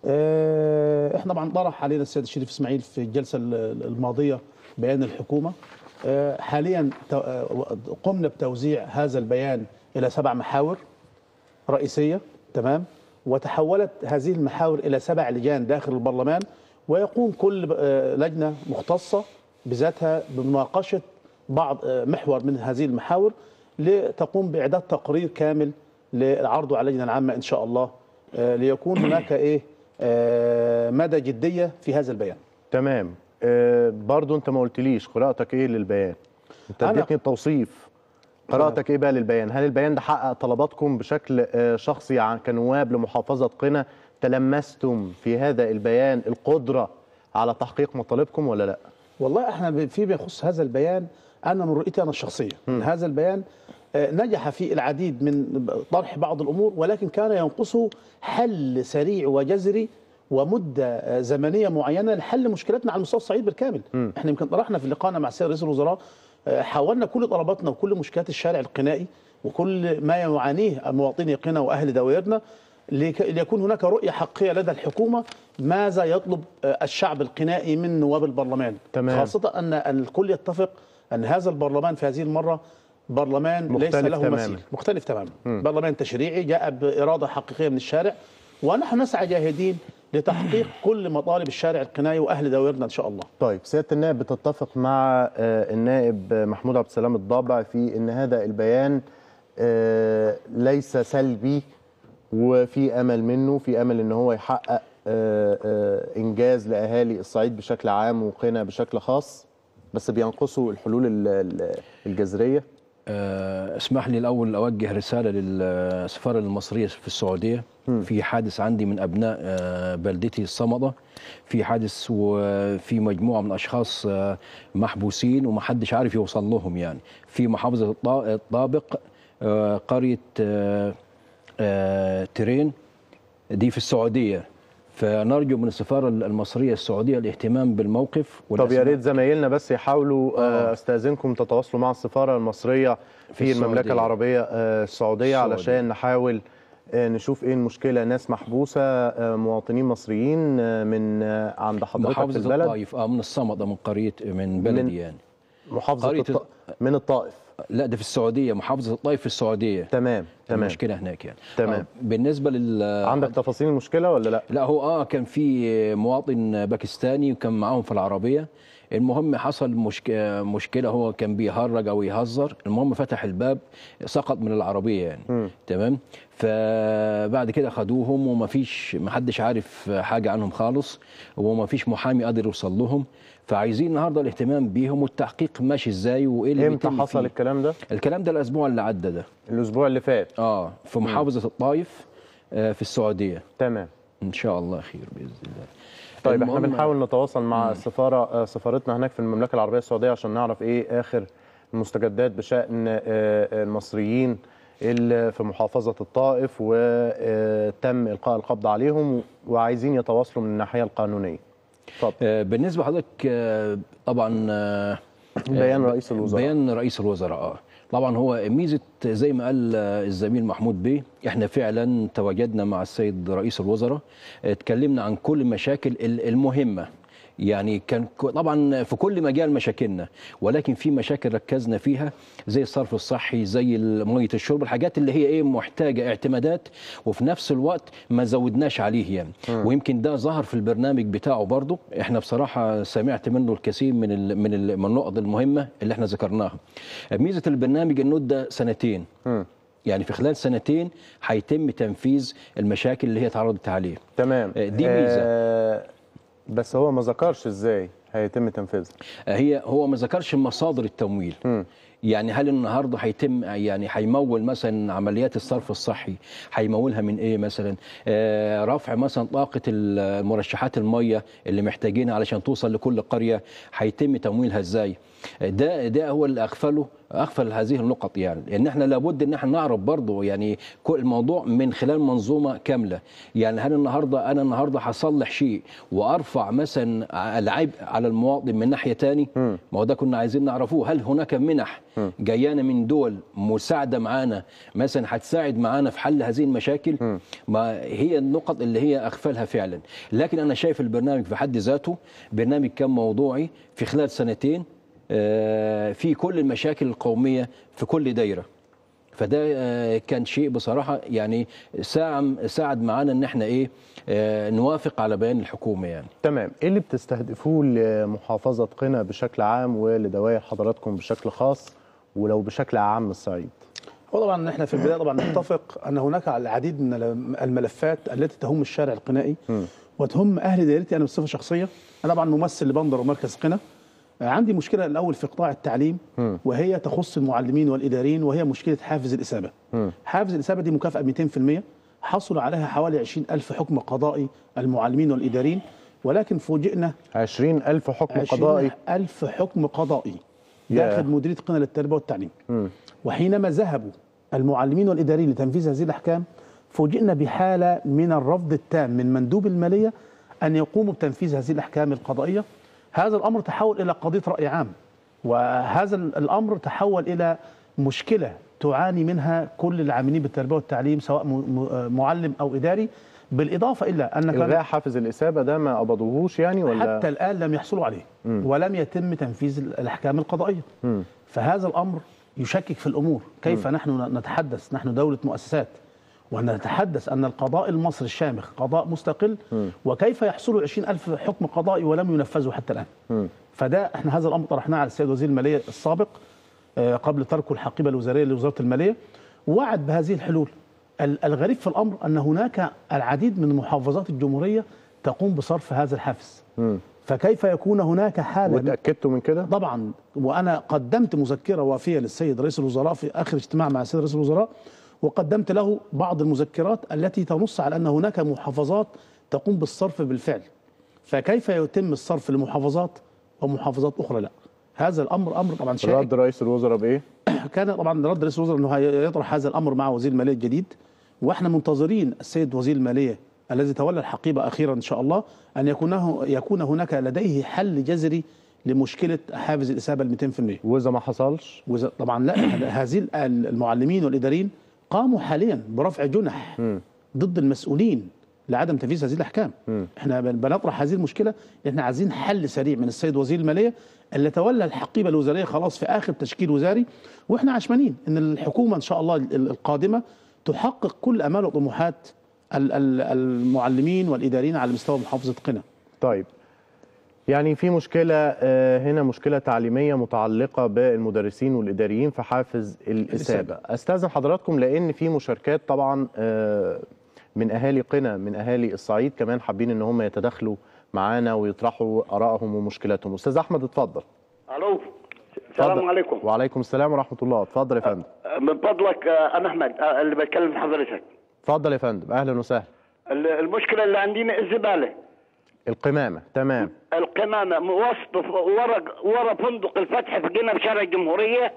آه، احنا طبعا طرح علينا السيد الشريف اسماعيل في الجلسه ال- الماضيه بيان الحكومه آه، حاليا تو- آه، قمنا بتوزيع هذا البيان الى سبع محاور رئيسيه تمام وتحولت هذه المحاور الى سبع لجان داخل البرلمان ويقوم كل آه، لجنه مختصه بذاتها بمناقشه بعض آه، محور من هذه المحاور لتقوم باعداد تقرير كامل لعرضه على اللجنه العامه ان شاء الله آه، ليكون هناك ايه آه، مدى جديه في هذا البيان تمام آه برضو انت ما قلتليش قراءتك ايه للبيان انت أنا- اديتني التوصيف قراءتك ايه بقى للبيان هل البيان ده حقق طلباتكم بشكل آه شخصي عن كنواب لمحافظة قنا تلمستم في هذا البيان القدرة على تحقيق مطالبكم ولا لا والله احنا ب- فيما يخص هذا البيان انا من رؤيتي انا الشخصيه ان هذا البيان آه، نجح في العديد من طرح بعض الامور ولكن كان ينقصه حل سريع وجذري ومده آه، زمنيه معينه لحل مشكلتنا على مستوى الصعيد بالكامل احنا يمكن طرحنا في لقائنا مع السيد رئيس الوزراء آه، حاولنا كل طلباتنا وكل مشكلات الشارع القنائي وكل ما يعانيه مواطني قنا واهل دوائرنا لك- ليكون هناك رؤية حقيقية لدى الحكومة ماذا يطلب آه، الشعب القنائي من نواب البرلمان تمام. خاصة أن الكل يتفق أن هذا البرلمان في هذه المرة برلمان ليس مختلف له تماماً. مثيل مختلف تماما برلمان تشريعي جاء بإرادة حقيقية من الشارع ونحن نسعى جاهدين لتحقيق كل مطالب الشارع القنائي وأهل دوائرنا إن شاء الله طيب سيادة النائب بتتفق مع آه، النائب محمود عبد السلام الضابع في ان هذا البيان آه، ليس سلبي وفي امل منه في امل ان هو يحقق آه، آه، انجاز لاهالي الصعيد بشكل عام وقنا بشكل خاص بس بينقصوا الحلول ال- ال- الجذريه آه، اسمح لي الاول اوجه رساله للسفاره المصريه في السعوديه في حادث عندي من ابناء آه، بلدتي الصمده في حادث وفي مجموعه من اشخاص آه، محبوسين ومحدش عارف يوصل لهم يعني في محافظه الطا- الطابق آه، قريه آه، آه، ترين دي في السعوديه فنرجو من السفاره المصريه السعوديه الاهتمام بالموقف طب يا والأسباب- ريت زمايلنا بس يحاولوا آه، استاذنكم تتواصلوا مع السفاره المصريه في, في المملكه السعودية. العربيه آه، السعوديه السعودية. علشان نحاول آه، نشوف ايه المشكله ناس محبوسه آه، مواطنين مصريين آه، من آه، عند حضرتك في محافظه البلد الطائف اه من الصمده من قريه من بلدي يعني محافظه قرية الط... من الطائف لا ده في السعوديه محافظه الطائف في السعوديه تمام تمام المشكله هناك يعني تمام. آه بالنسبه لل عندك تفاصيل المشكله ولا لا لا هو اه كان في مواطن باكستاني وكان معاهم في العربيه المهم حصل مشك... مشكله هو كان بيهرج او يهزر المهم فتح الباب سقط من العربيه يعني مم. تمام فبعد كده خدوهم ومفيش محدش عارف حاجه عنهم خالص ومفيش محامي قادر يوصل لهم فعايزين النهارده الاهتمام بيهم والتحقيق ماشي ازاي وايه اللي امتى بيتم حصل فيه. الكلام ده الكلام ده الاسبوع اللي عدى ده الاسبوع اللي فات اه في محافظه الطائف آه في السعوديه تمام ان شاء الله خير باذن الله طيب احنا المهم- بنحاول نتواصل مع السفاره آه، سفارتنا هناك في المملكه العربيه السعوديه عشان نعرف ايه اخر المستجدات بشان آه، آه، المصريين اللي في محافظه الطائف وتم القاء القبض عليهم وعايزين يتواصلوا من الناحيه القانونيه اتفضل آه بالنسبه لحضرتك آه طبعا آه بيان رئيس الوزراء بيان رئيس الوزراء اه طبعا هو ميزه زي ما قال آه، الزميل محمود بيه احنا فعلا تواجدنا مع السيد رئيس الوزراء اتكلمنا عن كل المشاكل ال- المهمه يعني كان ك- طبعا في كل مجال مشاكلنا ولكن في مشاكل ركزنا فيها زي الصرف الصحي زي ميه الشرب الحاجات اللي هي ايه محتاجه اعتمادات وفي نفس الوقت ما زودناش عليه يعني ويمكن ده ظهر في البرنامج بتاعه برضه احنا بصراحه سمعت منه الكثير من ال من ال من النقط المهمه اللي احنا ذكرناها ميزه البرنامج انه ده سنتين مم. يعني في خلال سنتين هيتم تنفيذ المشاكل اللي هي اتعرضت عليه تمام آه، دي ميزة. آه، بس هو ما ذكرش ازاي هيتم تنفيذها هي هو ما ذكرش مصادر التمويل مم. يعني هل النهارده هيتم يعني هيمول مثلا عمليات الصرف الصحي هيمولها من ايه مثلا آه رفع مثلا طاقه المرشحات الميه اللي محتاجينها علشان توصل لكل قريه هيتم تمويلها ازاي ده ده هو اللي اغفله اغفل هذه النقط يعني لان احنا لابد ان احنا نعرف برضه يعني كل الموضوع من خلال منظومه كامله يعني هل النهارده انا النهارده هصلح شيء وارفع مثلا العبء على المواطن من ناحيه تاني ما هو ده كنا عايزين نعرفوه هل هناك منح جايانا من دول مساعده معانا مثلا هتساعد معانا في حل هذه المشاكل ما هي النقط اللي هي اغفلها فعلا لكن انا شايف البرنامج في حد ذاته برنامج كان موضوعي في خلال سنتين آه، في كل المشاكل القوميه في كل دايره فده آه، كان شيء بصراحه يعني ساعد ساعد معانا ان احنا ايه آه، نوافق على بيان الحكومه يعني تمام ايه اللي بتستهدفوه لمحافظه قنا بشكل عام ولدوائر حضراتكم بشكل خاص ولو بشكل عام الصعيد هو طبعا احنا في البدايه طبعا نتفق ان هناك العديد من الملفات التي تهم الشارع القنائي وتهم اهل دائرتي انا بصفه شخصيه انا طبعا ممثل لبندر ومركز قنا عندي مشكله الاول في قطاع التعليم وهي تخص المعلمين والاداريين وهي مشكله حافز الاسابه حافز الاسابه دي مكافاه 200% حصل عليها حوالي 20 ألف حكم قضائي المعلمين والإداريين ولكن فوجئنا 20 ألف حكم قضائي ألف حكم قضائي ياه. داخل مديرية قنا للتربية والتعليم وحينما ذهبوا المعلمين والإداريين لتنفيذ هذه الأحكام فوجئنا بحالة من الرفض التام من مندوب المالية أن يقوموا بتنفيذ هذه الأحكام القضائية هذا الأمر تحول إلى قضية رأي عام وهذا الأمر تحول إلى مشكلة تعاني منها كل العاملين بالتربية والتعليم سواء م- م- معلم أو إداري بالإضافة إلى أن كان- الغاء حافز الإسابة ده ما قبضوهوش يعني ولا حتى الآن لم يحصلوا عليه مم. ولم يتم تنفيذ الأحكام القضائية مم. فهذا الأمر يشكك في الأمور كيف مم. نحن نتحدث نحن دولة مؤسسات ونتحدث أن القضاء المصري الشامخ قضاء مستقل مم. وكيف يحصلوا 20 ألف حكم قضائي ولم ينفذوا حتى الآن مم. فده احنا هذا الامر طرحناه على السيد وزير الماليه السابق آه، قبل تركه الحقيبه الوزاريه لوزاره الماليه وعد بهذه الحلول ال- الغريب في الامر ان هناك العديد من محافظات الجمهوريه تقوم بصرف هذا الحافز مم. فكيف يكون هناك حاله وتأكدتوا من كده؟ طبعا وانا قدمت مذكره وافيه للسيد رئيس الوزراء في اخر اجتماع مع السيد رئيس الوزراء وقدمت له بعض المذكرات التي تنص على ان هناك محافظات تقوم بالصرف بالفعل فكيف يتم الصرف لمحافظات ومحافظات اخرى لا هذا الامر امر طبعا شائك رد رئيس الوزراء بإيه؟ كان طبعا رد رئيس الوزراء انه يطرح هذا الامر مع وزير الماليه الجديد واحنا منتظرين السيد وزير الماليه الذي تولى الحقيبه اخيرا ان شاء الله ان يكون هو- يكون هناك لديه حل جذري لمشكله حافز الاسابه ال 200% واذا ما حصلش وإذا طبعا لا هذه ال- المعلمين والاداريين قاموا حاليا برفع جنح ضد المسؤولين لعدم تنفيذ هذه الاحكام احنا بن- بنطرح هذه المشكله احنا عايزين حل سريع من السيد وزير الماليه اللي تولى الحقيبه الوزاريه خلاص في اخر تشكيل وزاري واحنا عشمانين ان الحكومه ان شاء الله ال- القادمه تحقق كل امال وطموحات ال- ال- المعلمين والاداريين على مستوى محافظه قنا طيب يعني في مشكلة آه، هنا مشكلة تعليمية متعلقة بالمدرسين والإداريين في حافز الإسابة أستاذن حضراتكم لأن في مشاركات طبعا آه، من أهالي قنا من أهالي الصعيد كمان حابين إن هم يتدخلوا معانا ويطرحوا آرائهم ومشكلاتهم أستاذ أحمد اتفضل الو السلام اتفضل. عليكم وعليكم السلام ورحمة الله اتفضل يا فندم من فضلك آه، انا احمد آه، اللي بتكلم حضرتك اتفضل يا فندم أهلا وسهلا ال- المشكله اللي عندنا الزباله القمامة تمام القمامه من وسط ورا ورا فندق الفتح في جنة في شارع الجمهوريه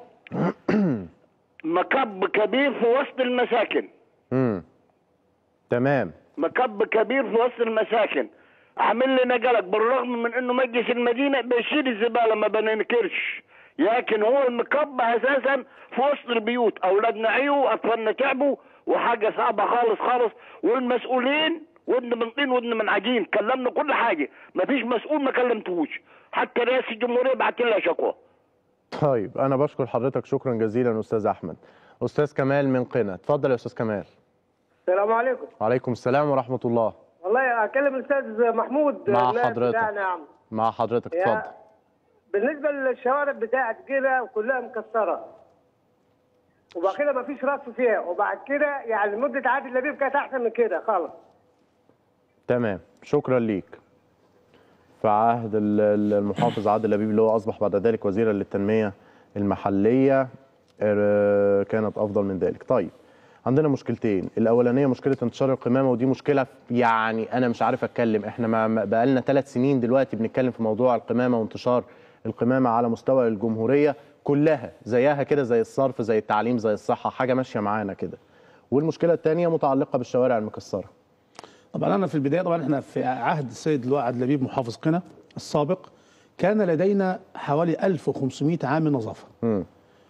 مكب كبير في وسط المساكن مم. تمام مكب كبير في وسط المساكن عامل لنا قلق بالرغم من انه مجلس المدينه بيشيل الزباله ما بننكرش لكن هو المكب اساسا في وسط البيوت اولادنا عيوا اطفالنا تعبوا وحاجه صعبه خالص خالص والمسؤولين ودن من طين ودن من عجين كلمنا كل حاجه ما فيش مسؤول ما كلمتهوش حتى رئاسه الجمهوريه بعت لها شكوى طيب أنا بشكر حضرتك شكرا جزيلا أستاذ أحمد أستاذ كمال من قنا اتفضل يا أستاذ كمال السلام عليكم وعليكم السلام ورحمة الله والله اكلم الاستاذ محمود مع النائب حضرتك. بتاعنا يا عم مع حضرتك يا- اتفضل بالنسبه للشوارع بتاعت كده كلها مكسره وبعد كده مفيش رصف فيها وبعد كده يعني مده عادل لبيب كانت احسن من كده خالص تمام شكرا ليك في عهد ال- ال- المحافظ عادل لبيب اللي هو أصبح بعد ذلك وزيرا للتنمية المحلية آه، كانت أفضل من ذلك طيب عندنا مشكلتين الأولانية مشكلة انتشار القمامة ودي مشكلة يعني أنا مش عارف أتكلم إحنا ما- ما بقالنا ثلاث سنين دلوقتي بنتكلم في موضوع القمامة وانتشار القمامة على مستوى الجمهورية كلها زيها كده زي الصرف زي التعليم زي الصحة حاجة ماشية معانا كده والمشكلة الثانية متعلقة بالشوارع المكسرة طبعا انا في البدايه طبعا احنا في عهد السيد اللواء عبد اللبيب محافظ قنا السابق كان لدينا حوالي 1500 عامل نظافه مم.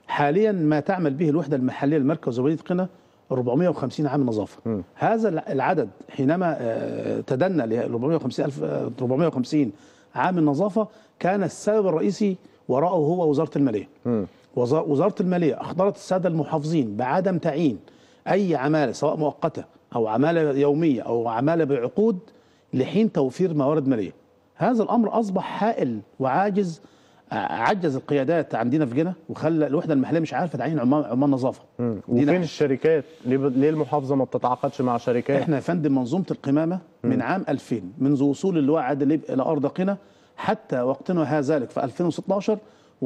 حاليا ما تعمل به الوحده المحليه للمركز ومدينه قنا 450 عامل نظافه هذا الع- العدد حينما آه، تدنى ل 450 الف آه، 450 عامل نظافه كان السبب الرئيسي وراءه هو وزاره الماليه وزا- وزاره الماليه اخبرت الساده المحافظين بعدم تعيين اي عماله سواء مؤقته او عماله يوميه او عماله بعقود لحين توفير موارد ماليه هذا الامر اصبح حائل وعاجز ع- عجز القيادات عندنا في جنة وخلى الوحده المحليه مش عارفه تعين عمال عمال نظافه دي وفين ناحية. الشركات ليه, ب... ليه المحافظه ما بتتعاقدش مع شركات احنا يا فندم منظومه القمامه من عام 2000 منذ وصول اللواء عادل ليب الى ارض قنا حتى وقتنا هذا ذلك في 2016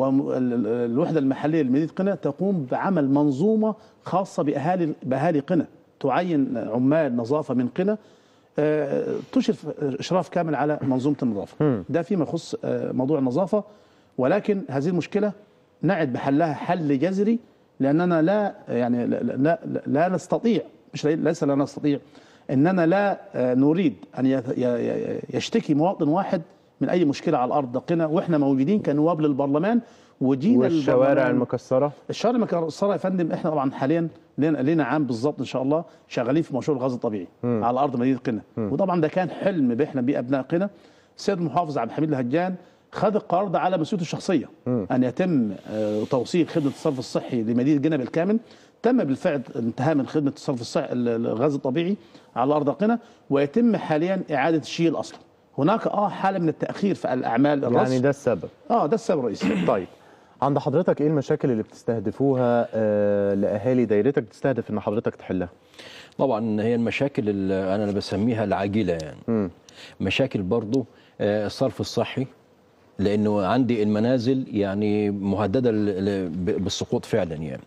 والوحده المحليه لمدينه قنا تقوم بعمل منظومه خاصه باهالي باهالي قنا تعين عمال نظافه من قنا آه، تشرف اشراف كامل على منظومه النظافه ده فيما يخص آه، موضوع النظافه ولكن هذه المشكله نعد بحلها حل جذري لاننا لا يعني لا, لا, لا, لا نستطيع مش لي- ليس لا نستطيع اننا لا آه، نريد ان ي- ي- ي- يشتكي مواطن واحد من اي مشكله على الارض قنا واحنا موجودين كنواب للبرلمان وجينا والشوارع البرلمان- المكسره الشوارع المكسره يا فندم احنا طبعا حاليا لنا لنا عام بالظبط ان شاء الله شغالين في مشروع الغاز الطبيعي مم. على ارض مدينه قنا مم. وطبعا ده كان حلم بيحلم بيه ابناء قنا السيد المحافظ عبد الحميد الهجان خد القرار ده على مسؤوليته الشخصيه مم. ان يتم آه، توصيل خدمه الصرف الصحي لمدينه جنة بالكامل تم بالفعل انتهاء من خدمه الصرف الصحي الغاز الطبيعي على ارض قنا ويتم حاليا اعاده الشيل اصلا هناك اه حاله من التاخير في الاعمال الرصف يعني ده السبب اه ده السبب الرئيسي طيب عند حضرتك ايه المشاكل اللي بتستهدفوها آه لاهالي دايرتك بتستهدف ان حضرتك تحلها طبعا هي المشاكل اللي انا بسميها العاجله يعني مم. مشاكل برضو آه، الصرف الصحي لانه عندي المنازل يعني مهدده ل- ل- ب- بالسقوط فعلا يعني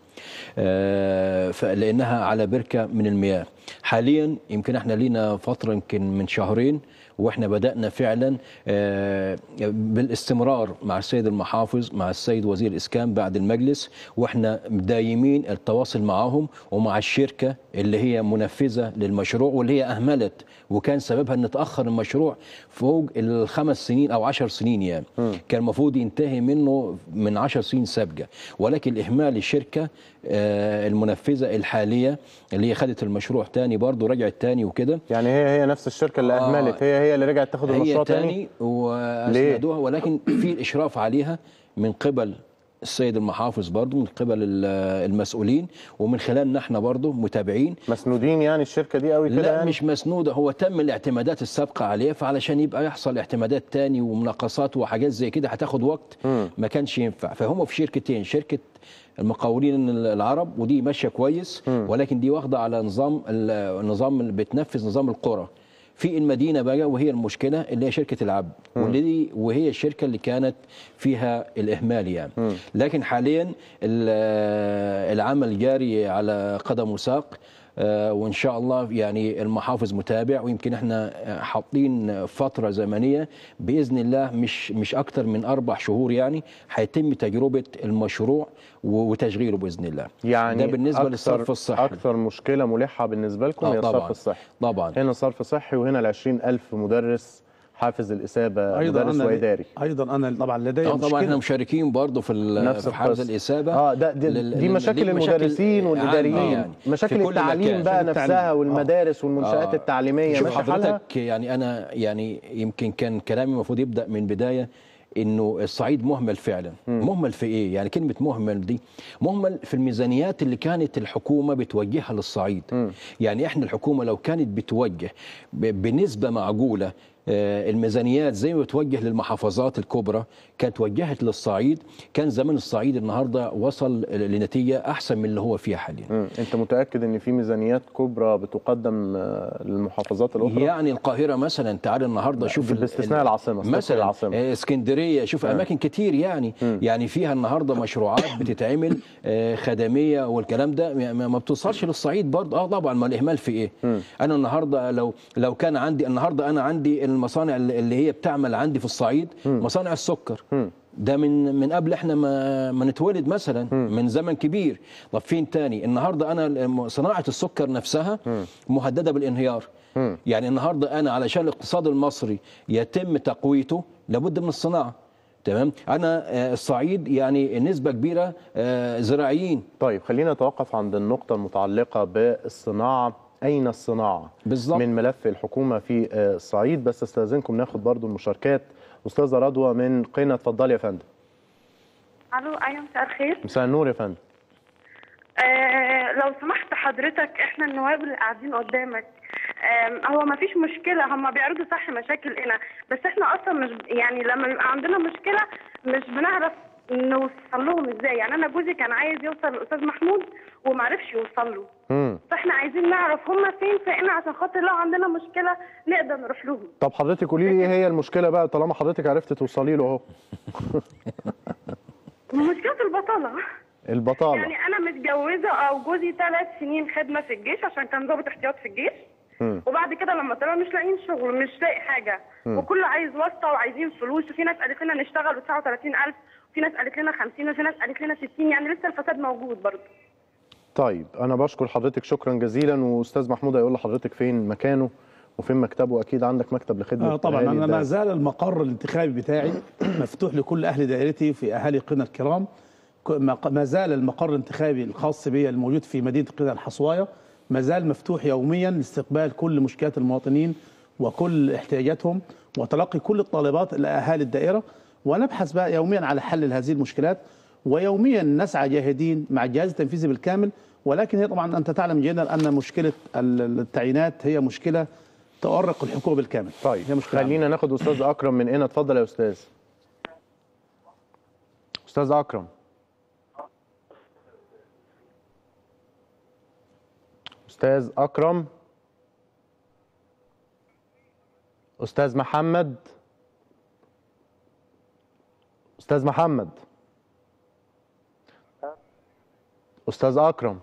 آه، ف- لانها على بركه من المياه حاليا يمكن احنا لينا فتره يمكن من شهرين واحنا بدانا فعلا آه، بالاستمرار مع السيد المحافظ مع السيد وزير الاسكان بعد المجلس واحنا دايمين التواصل معهم ومع الشركه اللي هي منفذه للمشروع واللي هي اهملت وكان سببها ان تاخر المشروع فوق الخمس سنين او عشر سنين يعني كان المفروض ينتهي منه من عشر سنين سابقه ولكن اهمال الشركه آه، المنفذه الحاليه اللي هي خدت المشروع تاني برضه رجعت تاني وكده يعني هي هي نفس الشركه اللي آه. اهملت هي هي اللي رجعت تاخد هي المشروع تاني تاني واسندوها ولكن في الاشراف عليها من قبل السيد المحافظ برضه من قبل ال- المسؤولين ومن خلالنا احنا برضه متابعين مسنودين يعني الشركه دي قوي كده لا يعني؟ مش مسنوده هو تم الاعتمادات السابقه عليه فعلشان يبقى يحصل اعتمادات تاني ومناقصات وحاجات زي كده هتاخد وقت مم. ما كانش ينفع فهم في شركتين شركه المقاولين العرب ودي ماشيه كويس مم. ولكن دي واخده على نظام ال- النظام اللي بتنفذ نظام القرى في المدينه بقى وهي المشكله اللي هي شركه العبد مم. واللي دي وهي الشركه اللي كانت فيها الاهمال يعني مم. لكن حاليا ال- العمل جاري على قدم وساق آه، وان شاء الله يعني المحافظ متابع ويمكن احنا آه، حاطين فتره زمنيه باذن الله مش مش اكتر من اربع شهور يعني هيتم تجربه المشروع و- وتشغيله باذن الله يعني ده بالنسبه أكثر للصرف الصحي اكثر مشكله ملحه بالنسبه لكم آه هي طبعاً. الصرف الصحي طبعا هنا صرف صحي وهنا ال 20000 مدرس حافز الإسابة مدرس أنا وإداري ايضا انا طبعا لدي اه طبعا احنا مشكله مشاركين برضه في ال- نفس في حرز القصة. الإسابة اه ده دي, لل- دي لل- مشاكل دي المدرسين عامة والإداريين يعني مشاكل في كل التعليم مكان. بقى مشاكل نفسها التعليم. والمدارس والمنشآت آه. التعليمية شوف ماشي حالها حضرتك يعني انا يعني يمكن كان كلامي المفروض يبدا من بدايه انه الصعيد مهمل فعلا مم. مهمل في ايه يعني كلمه مهمل دي مهمل في الميزانيات اللي كانت الحكومه بتوجهها للصعيد مم. يعني احنا الحكومه لو كانت بتوجه ب- بنسبه معقوله آه، الميزانيات زي ما بتوجه للمحافظات الكبرى كانت وجهت للصعيد كان زمان الصعيد النهارده وصل لنتيجه احسن من اللي هو فيها حاليا مم. انت متأكد ان في ميزانيات كبرى بتقدم آه، للمحافظات الأخرى يعني القاهره مثلا تعال النهارده شوف ال- باستثناء ال- العاصمة استثناء مثلا العاصمة آه، اسكندريه شوف آه. اماكن كتير يعني مم. يعني فيها النهارده مشروعات بتتعمل آه، خدميه والكلام ده ما ما بتوصلش للصعيد برضه اه طبعا ما الاهمال في ايه مم. انا النهارده لو لو كان عندي النهارده انا عندي المصانع اللي اللي هي بتعمل عندي في الصعيد مم. مصانع السكر مم. ده من من قبل احنا ما ما نتولد مثلا مم. من زمن كبير طب فين تاني النهارده انا الم- صناعه السكر نفسها مم. مهدده بالانهيار مم. يعني النهارده انا علشان الاقتصاد المصري يتم تقويته لابد من الصناعه تمام انا آه، الصعيد يعني نسبه كبيره آه، زراعيين طيب خلينا نتوقف عند النقطة المتعلقة بالصناعة أين الصناعة بالظبط. من ملف الحكومة في آه، الصعيد بس استاذنكم ناخد برضو المشاركات أستاذة رضوى من قنا اتفضلي يا فندم الو ايوه مساء الخير مساء النور يا فندم آه لو سمحت حضرتك احنا النواب اللي قاعدين قدامك آم، هو ما فيش مشكله هم بيعرضوا صح مشاكلنا بس احنا اصلا مش يعني لما بيبقى عندنا مشكله مش بنعرف نوصل لهم ازاي يعني انا جوزي كان عايز يوصل للاستاذ محمود ومعرفش يوصل له مم. فاحنا عايزين نعرف هم فين فإنا عشان خاطر لو عندنا مشكله نقدر نروح لهم طب حضرتك قولي لي ايه هي المشكلة بقى طالما حضرتك عرفت توصلي له اهو مشكله البطاله البطالة يعني انا متجوزه او جوزي ثلاث سنين خدمه في الجيش عشان كان ضابط احتياط في الجيش مم. وبعد كده لما طلعوا مش لاقيين شغل مش لاقي حاجه مم. وكل عايز واسطه وعايزين فلوس وفي ناس قالت لنا نشتغل ب 39000 وفي ناس قالت لنا 50 وفي ناس قالت لنا 60 يعني لسه الفساد موجود برضه طيب أنا بشكر حضرتك شكرا جزيلا وأستاذ محمود هيقول لحضرتك فين مكانه وفين مكتبه أكيد عندك مكتب لخدمة آه طبعا أهالي انا ده. ما زال المقر الانتخابي بتاعي مفتوح لكل اهل دائرتي في اهالي قنا الكرام ك- ما ما زال المقر الانتخابي الخاص بي الموجود في مدينه قنا الحصوايه ما زال مفتوح يوميا لاستقبال كل مشكلات المواطنين وكل احتياجاتهم وتلقي كل الطالبات لاهالي الدائره ونبحث بقى يوميا على حل هذه المشكلات ويوميا نسعى جاهدين مع الجهاز التنفيذي بالكامل ولكن هي طبعا انت تعلم جيدا ان مشكله ال- التعيينات هي مشكله تؤرق الحكومه بالكامل طيب هي مشكله خلينا ناخد أستاذ أكرم من هنا اتفضل يا أستاذ أستاذ أكرم أستاذ أكرم أستاذ محمد أستاذ محمد أستاذ أكرم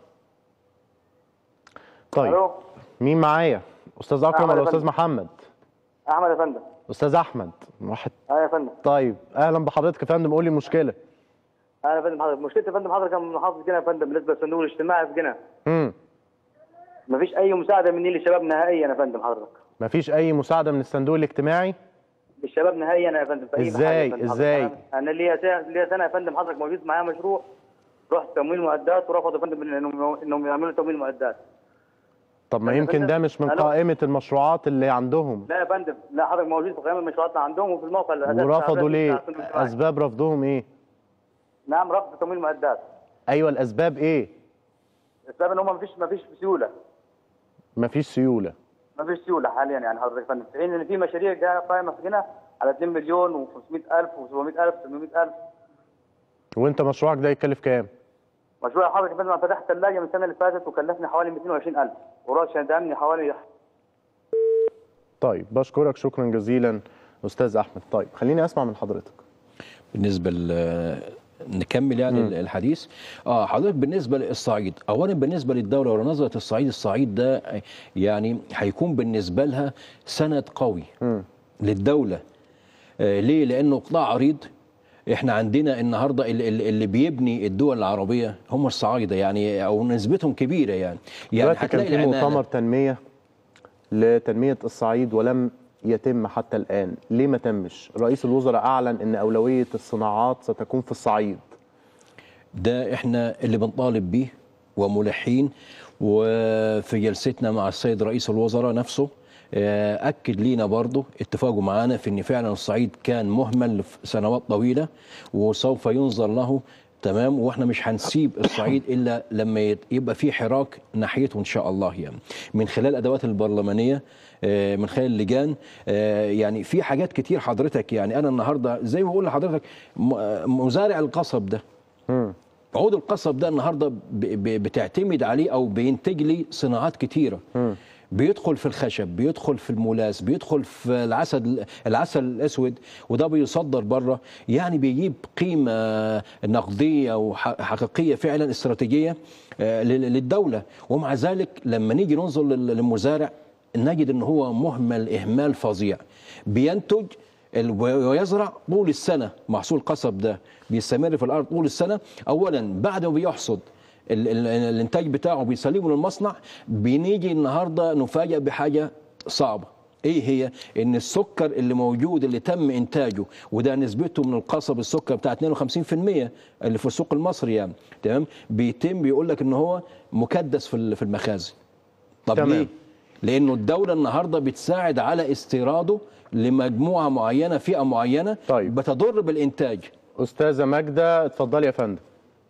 طيب ألو. مين معايا أستاذ أكرم أحمد ولا يا أستاذ فندم. محمد احمد يا فندم أستاذ أحمد واحد اه يا فندم طيب أهلا بحضرتك يا فندم قول لي المشكلة انا يا فندم حضرتك مشكلتي يا فندم حضرتك كان محافظ جنة يا فندم بالنسبه للصندوق الاجتماعي في جنة امم مفيش اي مساعده مني للشباب نهائيا يا فندم حضرتك مفيش أي مساعدة من الصندوق الاجتماعي للشباب نهائيا يا فندم في اي إزاي؟ حاجة يا فندم حضرتك. إزاي؟ أنا- انا ليا سنه ليا سنه يا فندم حضرتك موجود معايا مشروع رحت تمويل معدات ورفضوا يا فندم انهم انهم يعملوا تمويل معدات طب ما يا يمكن فندم، ده مش من ألو. قائمة المشروعات اللي عندهم لا يا فندم لا حضرتك موجود في قائمه المشروعات عندهم وفي الموقع الأساسي بتاع ورفضوا الرئيس ليه بتاع الصندوق الاجتماعي. أسباب رفضهم إيه نعم رفض تمويل معدات أيوة الأسباب إيه السبب ان هم مفيش مفيش سيوله مفيش سيولة مفيش سيوله حاليا يعني حضرتك يا فندم في حين ان في مشاريع جايه قائمه في جنة على 2 مليون و500 الف و700 الف 800 الف وأنت مشروعك ده يكلف كام مشروع حضرتك يا فندم انا فتحت ثلاجه من السنه اللي فاتت وكلفني حوالي 220 الف وراد عشان دامني حوالي طيب بشكرك شكرا جزيلا أستاذ أحمد طيب خليني أسمع من حضرتك بالنسبه ل نكمل يعني مم. الحديث اه حضرتك بالنسبه للصعيد اولا بالنسبه للدوله ولو نظره الصعيد الصعيد ده يعني هيكون بالنسبه لها سند قوي مم. للدوله آه ليه لانه قطاع عريض احنا عندنا النهارده اللي, اللي بيبني الدول العربيه هم الصعايده يعني او نسبتهم كبيره يعني يعني دلوقتي كان هتلاقي في العمالة- مؤتمر تنمية لتنمية الصعيد ولم يتم حتى الآن ليه ما تمش رئيس الوزراء أعلن أن أولوية الصناعات ستكون في الصعيد ده احنا اللي بنطالب بيه وملحين وفي جلستنا مع السيد رئيس الوزراء نفسه آه، اكد لينا برضه اتفاقه معانا في ان فعلا الصعيد كان مهمل سنوات طويله وسوف ينظر له تمام واحنا مش هنسيب الصعيد الا لما يت- يبقى في حراك ناحيته ان شاء الله يعني من خلال الادوات البرلمانيه آه، من خلال اللجان آه، يعني في حاجات كتير حضرتك يعني انا النهارده زي ما بقول لحضرتك م- آه، مزارع القصب ده عود القصب ده النهارده ب- ب- بتعتمد عليه او بينتج لي صناعات كتيره بيدخل في الخشب بيدخل في المولاس بيدخل في العسل العسل الاسود وده بيصدر بره يعني بيجيب قيمه نقديه وحقيقيه فعلا استراتيجيه آه، لل- للدوله ومع ذلك لما نيجي ننظر لل- للمزارع نجد ان هو مهمل اهمال فظيع بينتج ال- ويزرع طول السنه محصول قصب ده بيستمر في الارض طول السنه اولا بعد ما بيحصد ال- ال- الانتاج بتاعه بيسلمه للمصنع بنيجي النهارده نفاجئ بحاجه صعبه ايه هي ان السكر اللي موجود اللي تم انتاجه وده نسبته من القصب السكر بتاع 52% اللي في السوق المصري يعني تمام بيتم بيقول لك ان هو مكدس في ال- في المخازن طب تمام. ليه لانه الدوله النهارده بتساعد على استيراده لمجموعه معينه فئه معينه طيب. بتضر بالانتاج استاذه ماجده اتفضلي يا فندم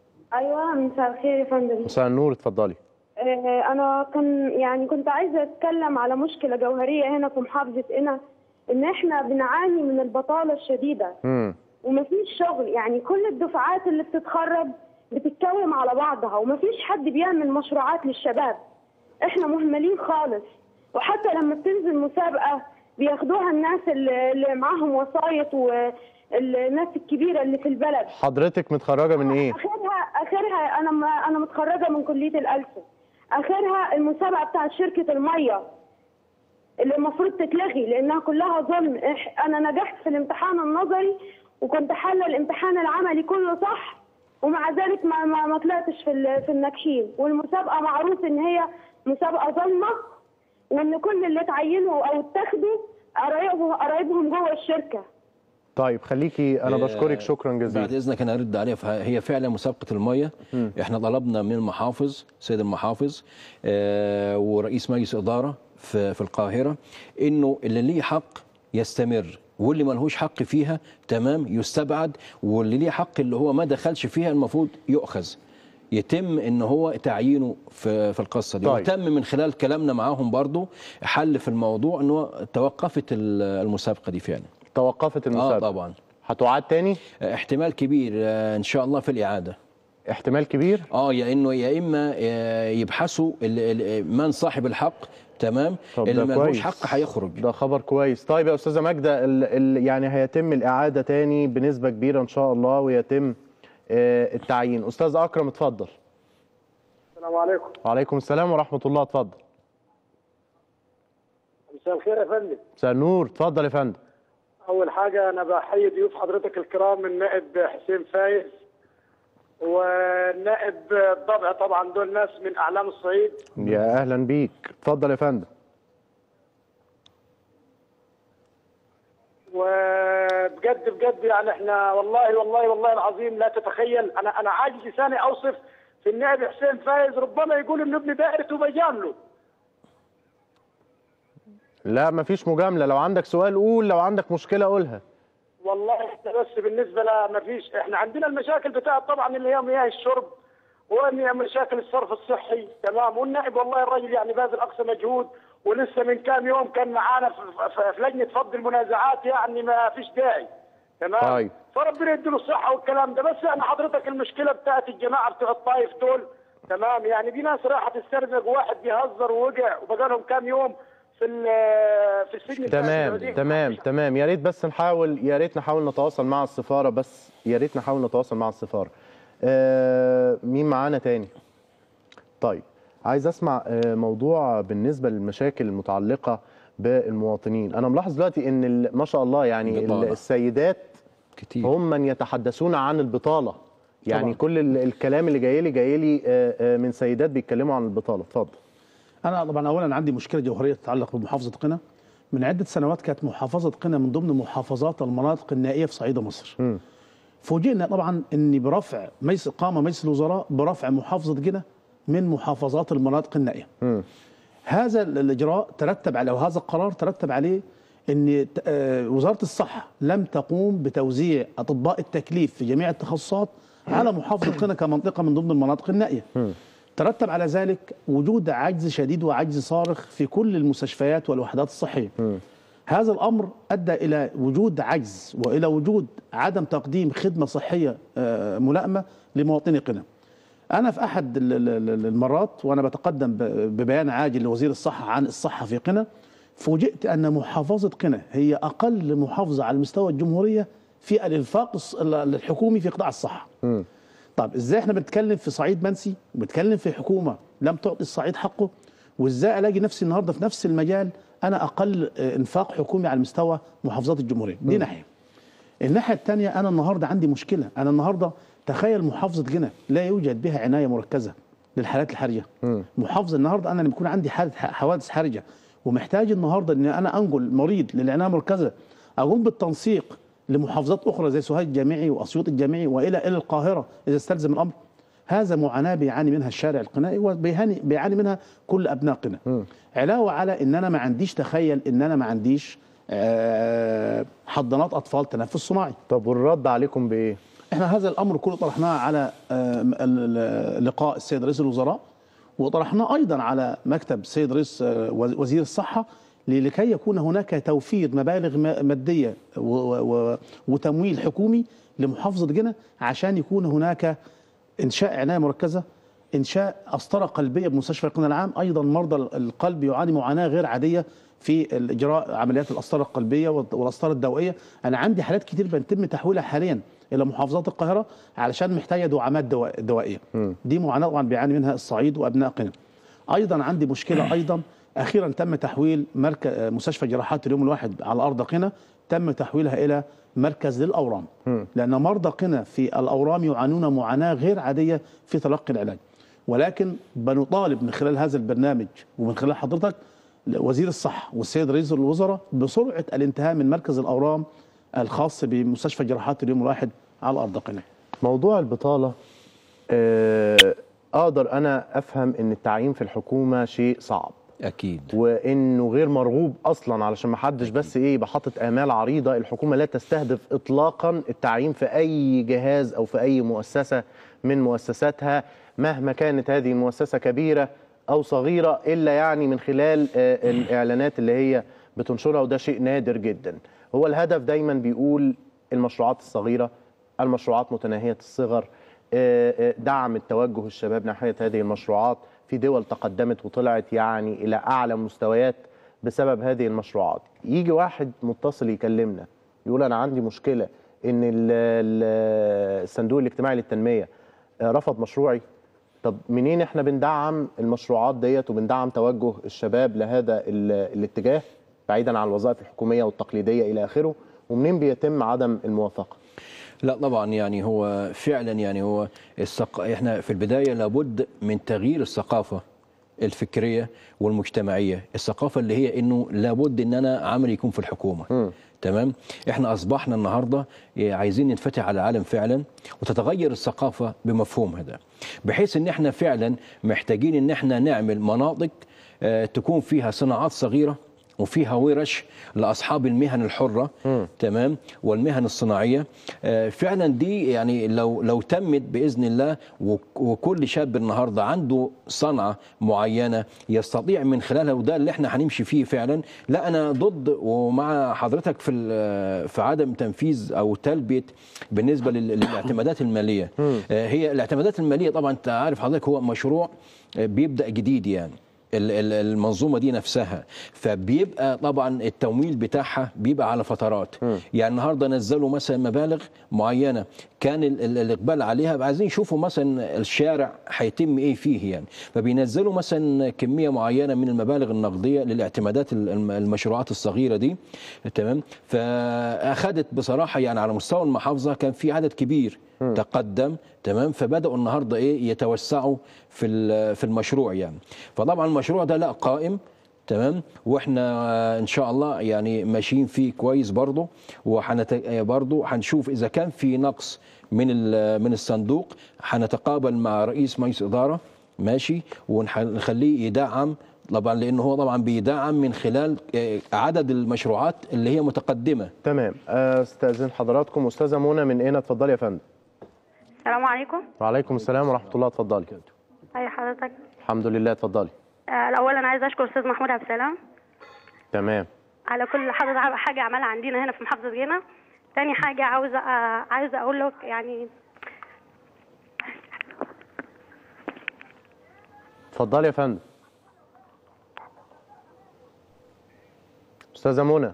ايوه مساء الخير يا فندم مساء النور اتفضلي آه، انا كان يعني كنت عايزه اتكلم على مشكله جوهريه هنا في محافظه قنا ان احنا بنعاني من البطاله الشديده امم ومفيش شغل يعني كل الدفعات اللي بتتخرج بتتكوم على بعضها ومفيش حد بيعمل مشروعات للشباب احنا مهملين خالص وحتى لما بتنزل مسابقه بياخدوها الناس اللي اللي معاهم وسايط والناس الكبيره اللي في البلد حضرتك متخرجه من ايه اخرها اخرها انا ما انا متخرجه من كليه الألسن اخرها المسابقه بتاعت شركه الميه اللي المفروض تتلغي لانها كلها ظلم إح- انا نجحت في الامتحان النظري وكنت حله الامتحان العملي كله صح ومع ذلك ما ما, ما طلعتش في ال- في الناجحين والمسابقه معروف ان هي مسابقه ظلمه وان كل اللي اتعينوا او اتاخدوا قرايبهم قرايبهم جوه الشركه طيب خليكي انا آه، بشكرك شكرا بعد جزيلا اذنك انا ارد عليها فهي فعلا مسابقه الميه مم. احنا طلبنا من المحافظ سيد المحافظ آه ورئيس مجلس اداره في في القاهره انه اللي ليه حق يستمر واللي ملهوش حق فيها تمام يستبعد واللي ليه حق اللي هو ما دخلش فيها المفروض يؤخذ يتم ان هو تعيينه في في القصه دي طيب. وتم من خلال كلامنا معاهم برضو حل في الموضوع ان هو توقفت ال- المسابقه دي فعلا توقفت المسابقه اه طبعا هتعاد تاني احتمال كبير آه، ان شاء الله في الاعاده احتمال كبير اه يا انه يا اما آه، يبحثوا ال- ال- من صاحب الحق تمام طب اللي ده ملوش كويس حق هيخرج ده خبر كويس طيب يا استاذه ماجده ال ال يعني هيتم الاعاده تاني بنسبه كبيره ان شاء الله ويتم آه، التعيين استاذ اكرم اتفضل السلام عليكم وعليكم السلام ورحمه الله اتفضل مساء الخير يا فندم مساء النور اتفضل يا فندم اول حاجه انا بحيي ضيوف حضرتك الكرام النائب حسين فايز والنائب الضبع طبعا دول ناس من اعلام الصعيد يا اهلا بيك اتفضل يا فندم وبجد بجد يعني احنا والله والله والله العظيم لا تتخيل انا انا عاجز لساني اوصف في النائب حسين فايز ربما يقول انه ابن دائرته بجامله لا مفيش مجامله لو عندك سؤال قول لو عندك مشكله قولها والله احنا بس بالنسبه لا ما فيش احنا عندنا المشاكل بتاعت طبعا اللي هي مياه الشرب ومشاكل الصرف الصحي تمام والنائب والله الراجل يعني باذل اقصى مجهود ولسه من كام يوم كان معانا في, في, في لجنه فض المنازعات يعني ما فيش داعي تمام طيب. فربنا يديله الصحه والكلام ده بس انا حضرتك المشكله بتاعت الجماعه بتوع الطايف دول تمام يعني دي ناس راحت تسترزق واحد بيهزر ووقع وبقى لهم كام يوم في ال- في السجن بتاع تمام السعودية. تمام تمام يا ريت بس نحاول يا ريت نحاول نتواصل مع السفاره بس يا ريت نحاول نتواصل مع السفاره آه مين معانا تاني طيب عايز اسمع آه موضوع بالنسبه للمشاكل المتعلقه بالمواطنين انا ملاحظ دلوقتي ان ال- ما شاء الله يعني ال- بطالة. السيدات كتير هم من يتحدثون عن البطاله يعني طبعاً. كل ال- الكلام اللي جاي لي جاي لي آه، آه، من سيدات بيتكلموا عن البطاله اتفضل انا طبعا اولا عندي مشكله جوهريه تتعلق بمحافظه قنا من عده سنوات كانت محافظه قنا من ضمن محافظات المناطق النائيه في صعيد مصر مم. فوجئنا طبعا ان برفع مجلس قام مجلس الوزراء برفع محافظه قنا من محافظات المناطق النائيه مم. هذا الاجراء ترتب على وهذا القرار ترتب عليه ان ت- آه، وزاره الصحه لم تقوم بتوزيع اطباء التكليف في جميع التخصصات على محافظه قنا كمنطقه من ضمن المناطق النائيه. ترتب على ذلك وجود عجز شديد وعجز صارخ في كل المستشفيات والوحدات الصحيه. هذا الامر ادى الى وجود عجز والى وجود عدم تقديم خدمه صحيه آه، ملائمه لمواطني قنا. انا في احد ال- ال- ال- المرات وانا بتقدم ب- ببيان عاجل لوزير الصحه عن الصحه في قنا فوجئت ان محافظه قنا هي اقل محافظه على مستوى الجمهوريه في الانفاق الص- ال- الحكومي في قطاع الصحه. مم. طب ازاي احنا بنتكلم في صعيد منسي وبنتكلم في حكومه لم تعطي الصعيد حقه وازاي الاقي نفسي النهارده في نفس المجال انا اقل آه، انفاق حكومي على مستوى محافظات الجمهوريه دي ناحيه الناحيه الثانيه انا النهارده عندي مشكله انا النهارده تخيل محافظه جنة لا يوجد بها عنايه مركزه للحالات الحرجه مم. محافظه النهارده انا لما يكون عندي حاله ح- حوادث حرجه ومحتاج النهارده ان انا انقل مريض للعنايه المركزه اقوم بالتنسيق لمحافظات اخرى زي سوهاج الجامعي واسيوط الجامعي والى الى القاهره اذا استلزم الامر هذا معاناه بيعاني منها الشارع القنائي وبيعاني بيعاني منها كل ابناء قنا علاوه على ان انا ما عنديش تخيل ان انا ما عنديش آه، حضانات اطفال تنفس صناعي طب والرد عليكم بايه احنا هذا الامر كله طرحناه على آه، ال- ال- لقاء السيد رئيس الوزراء وطرحناه ايضا على مكتب السيد رئيس آه، وز- وزير الصحه ل- لكي يكون هناك توفير مبالغ ما- ماديه و- و- و- وتمويل حكومي لمحافظه جنة عشان يكون هناك انشاء عنايه مركزه انشاء قسطره قلبيه بمستشفى القنا العام ايضا مرضى القلب يعاني معاناه غير عاديه في اجراء عمليات القسطره القلبيه والقسطره الدوائيه انا عندي حالات كتير بيتم تحويلها حاليا الى محافظات القاهره علشان محتاجه دعامات دوا- دوائيه دي معاناه طبعا بيعاني منها الصعيد وابناء قنا ايضا عندي مشكله ايضا اخيرا تم تحويل مركز مستشفى جراحات اليوم الواحد على ارض قنا تم تحويلها الى مركز للاورام لان مرضى قنا في الاورام يعانون معاناه غير عاديه في تلقي العلاج ولكن بنطالب من خلال هذا البرنامج ومن خلال حضرتك وزير الصحه والسيد رئيس الوزراء بسرعه الانتهاء من مركز الاورام الخاص بمستشفى جراحات اليوم الواحد على ارض قنا موضوع البطاله آه، اقدر انا افهم ان التعيين في الحكومه شيء صعب اكيد وانه غير مرغوب اصلا علشان ما حدش بس ايه يبقى حاطط امال عريضه الحكومه لا تستهدف اطلاقا التعيين في اي جهاز او في اي مؤسسه من مؤسساتها مهما كانت هذه المؤسسه كبيره او صغيره الا يعني من خلال آه، الاعلانات اللي هي بتنشرها وده شيء نادر جدا هو الهدف دايما بيقول المشروعات الصغيره المشروعات متناهيه الصغر آه، آه، دعم التوجه الشباب ناحيه هذه المشروعات في دول تقدمت وطلعت يعني الى اعلى مستويات بسبب هذه المشروعات يجي واحد متصل يكلمنا يقول انا عندي مشكله ان ال- ال- الصندوق الاجتماعي للتنميه آه، رفض مشروعي طب منين احنا بندعم المشروعات ديت وبندعم توجه الشباب لهذا ال- الاتجاه بعيدا عن الوظائف الحكوميه والتقليديه الى اخره ومنين بيتم عدم الموافقه لا طبعا يعني هو فعلا يعني هو الثق... احنا في البدايه لابد من تغيير الثقافه الفكريه والمجتمعيه، الثقافه اللي هي انه لابد ان انا عمل يكون في الحكومه. تمام؟ احنا اصبحنا النهارده عايزين ننفتح على العالم فعلا وتتغير الثقافه بمفهومها ده. بحيث ان احنا فعلا محتاجين ان احنا نعمل مناطق آه، تكون فيها صناعات صغيره وفيها ورش لاصحاب المهن الحره تمام والمهن الصناعيه آه، فعلا دي يعني لو لو تمت باذن الله وك- وكل شاب النهارده عنده صنعه معينه يستطيع من خلالها وده اللي احنا هنمشي فيه فعلا لا انا ضد ومع حضرتك في ال- في عدم تنفيذ او تلبيه بالنسبه لل- للاعتمادات الماليه آه، هي الاعتمادات الماليه طبعا انت عارف حضرتك هو مشروع آه، بيبدا جديد يعني ال- ال- المنظومه دي نفسها فبيبقى طبعا التمويل بتاعها بيبقى على فترات يعني النهارده نزلوا مثلا مبالغ معينه كان ال- ال- الاقبال عليها عايزين يشوفوا مثلا الشارع هيتم ايه فيه يعني فبينزلوا مثلا كميه معينه من المبالغ النقديه للاعتمادات ال- الم- المشروعات الصغيره دي تمام فاخذت بصراحه يعني على مستوى المحافظه كان في عدد كبير تقدم تمام فبداوا النهارده ايه يتوسعوا في ال- في المشروع يعني فطبعا المشروع ده لا قائم تمام واحنا آه، ان شاء الله يعني ماشيين فيه كويس برضه وحنت برضه هنشوف اذا كان في نقص من ال- من الصندوق هنتقابل مع رئيس مجلس اداره ماشي ونخليه يدعم طبعا لانه هو طبعا بيدعم من خلال آه، عدد المشروعات اللي هي متقدمه تمام استاذن حضراتكم استاذه منى من هنا اتفضلي يا فندم السلام عليكم وعليكم السلام ورحمه الله اتفضلي اي حضرتك الحمد لله اتفضلي آه، الاول انا عايزه اشكر استاذ محمود عبد السلام تمام على كل حاجه حاجه عملها عندنا هنا في محافظه جينا تاني حاجه عاوزه آه، عايزه اقول لك يعني اتفضلي يا فندم استاذه منى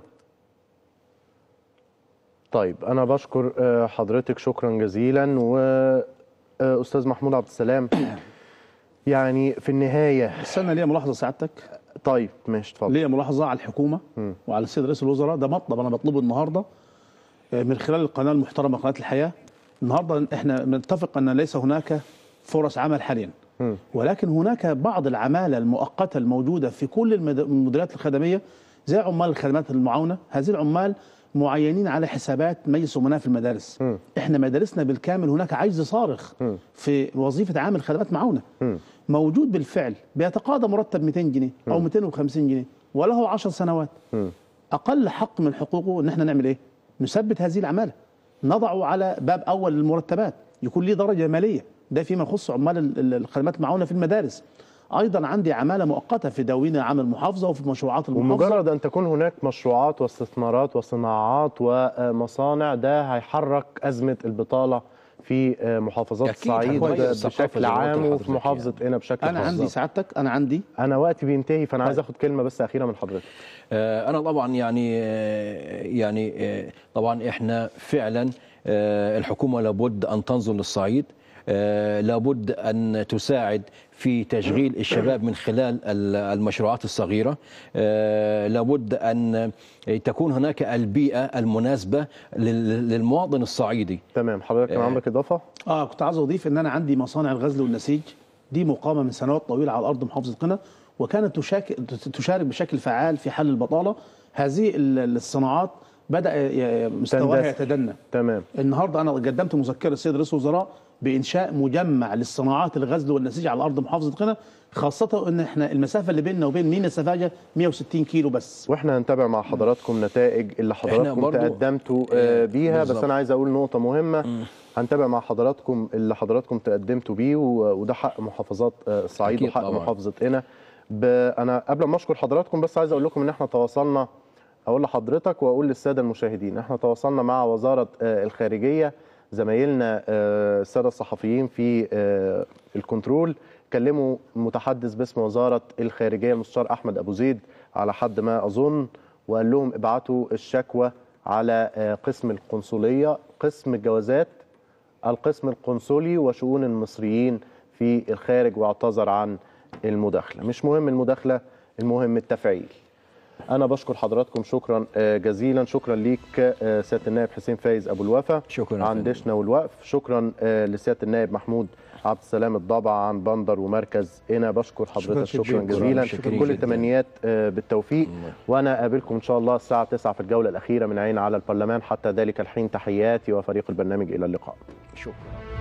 طيب انا بشكر آه، حضرتك شكرا جزيلا واستاذ محمود عبد السلام يعني في النهايه استنى ليا ملاحظه سعادتك طيب ماشي اتفضل ليا ملاحظه على الحكومه وعلى السيد رئيس الوزراء ده مطلب انا بطلبه النهارده آه، من خلال القناه المحترمه قناه الحياه النهارده احنا بنتفق ان ليس هناك فرص عمل حاليا مم. ولكن هناك بعض العماله المؤقته الموجوده في كل المد- المديريات الخدميه زي عمال الخدمات المعاونه هذه العمال معينين على حسابات مجلس امناء في المدارس مم. احنا مدارسنا بالكامل هناك عجز صارخ مم. في وظيفه عامل خدمات معاونه مم. موجود بالفعل بيتقاضى مرتب 200 جنيه او 250 جنيه وله 10 سنوات مم. اقل حق من حقوقه ان احنا نعمل ايه نثبت هذه العماله نضعه على باب اول للمرتبات يكون ليه درجه ماليه ده فيما يخص عمال ال- ال- الخدمات المعاونه في المدارس ايضا عندي عماله مؤقته في دواوين عام المحافظه وفي مشروعات المحافظه ومجرد ان تكون هناك مشروعات واستثمارات وصناعات ومصانع ده هيحرك ازمه البطاله في محافظات أكيد الصعيد هتغير الثقافة بشكل زي ما قلت عام لحضرتك وفي محافظه قنا بشكل انا خاص. عندي سعادتك انا عندي انا وقتي بينتهي فانا عايز اخد كلمه بس اخيره من حضرتك آه، أنا طبعا يعني آه، يعني آه، طبعا إحنا فعلا آه، الحكومة لابد أن تنظر للصعيد آه، لابد أن تساعد في تشغيل الشباب من خلال ال- المشروعات الصغيرة آه، لابد أن تكون هناك البيئة المناسبة لل- للمواطن الصعيدي تمام حضرتك كان آه. عندك اضافه اه كنت عاوز اضيف ان انا عندي مصانع الغزل والنسيج دي مقامه من سنوات طويله على ارض محافظه قنا وكانت تشاك... تشارك بشكل فعال في حل البطاله هذه ال- الصناعات بدا ي- مستواها تندثر. يتدنى تمام النهارده انا قدمت مذكره السيد رئيس الوزراء بانشاء مجمع للصناعات الغزل والنسيج على ارض محافظه قنا خاصه ان احنا المسافه اللي بيننا وبين مينا سفاجه 160 كيلو بس واحنا هنتابع مع حضراتكم نتائج اللي حضراتكم برضو- تقدمتوا آه، آه، بيها بس بالظبط. انا عايز اقول نقطه مهمه هنتابع مع حضراتكم اللي حضراتكم تقدمتوا بيه و- وده حق محافظات آه، الصعيد أكيد وحق طبعاً. محافظه قنا ب- انا قبل ما اشكر حضراتكم بس عايز اقول لكم ان احنا تواصلنا اقول لحضرتك واقول للساده المشاهدين احنا تواصلنا مع وزاره آه، الخارجيه زمايلنا آه، الساده الصحفيين في آه، الكنترول كلموا متحدث باسم وزاره الخارجيه المستشار احمد ابو زيد على حد ما اظن وقال لهم ابعتوا الشكوى على آه، قسم القنصليه قسم الجوازات القسم القنصلي وشؤون المصريين في الخارج واعتذر عن المداخله مش مهم المداخله المهم التفعيل انا بشكر حضراتكم شكرا آه، جزيلا شكرا ليك آه، سياده النائب حسين فايز ابو الوفا شكرا يا عن فندم. دشنا والوقف شكرا آه، لسياده النائب محمود عبد السلام الضبع عن بندر ومركز هنا بشكر حضرتك شكراً شكرا جزيلاً. جزيلا شكراً كل جداً. التمنيات آه، بالتوفيق وانا اقابلكم ان شاء الله الساعه 9 في الجوله الاخيره من عين على البرلمان حتى ذلك الحين تحياتي وفريق البرنامج الى اللقاء شكرا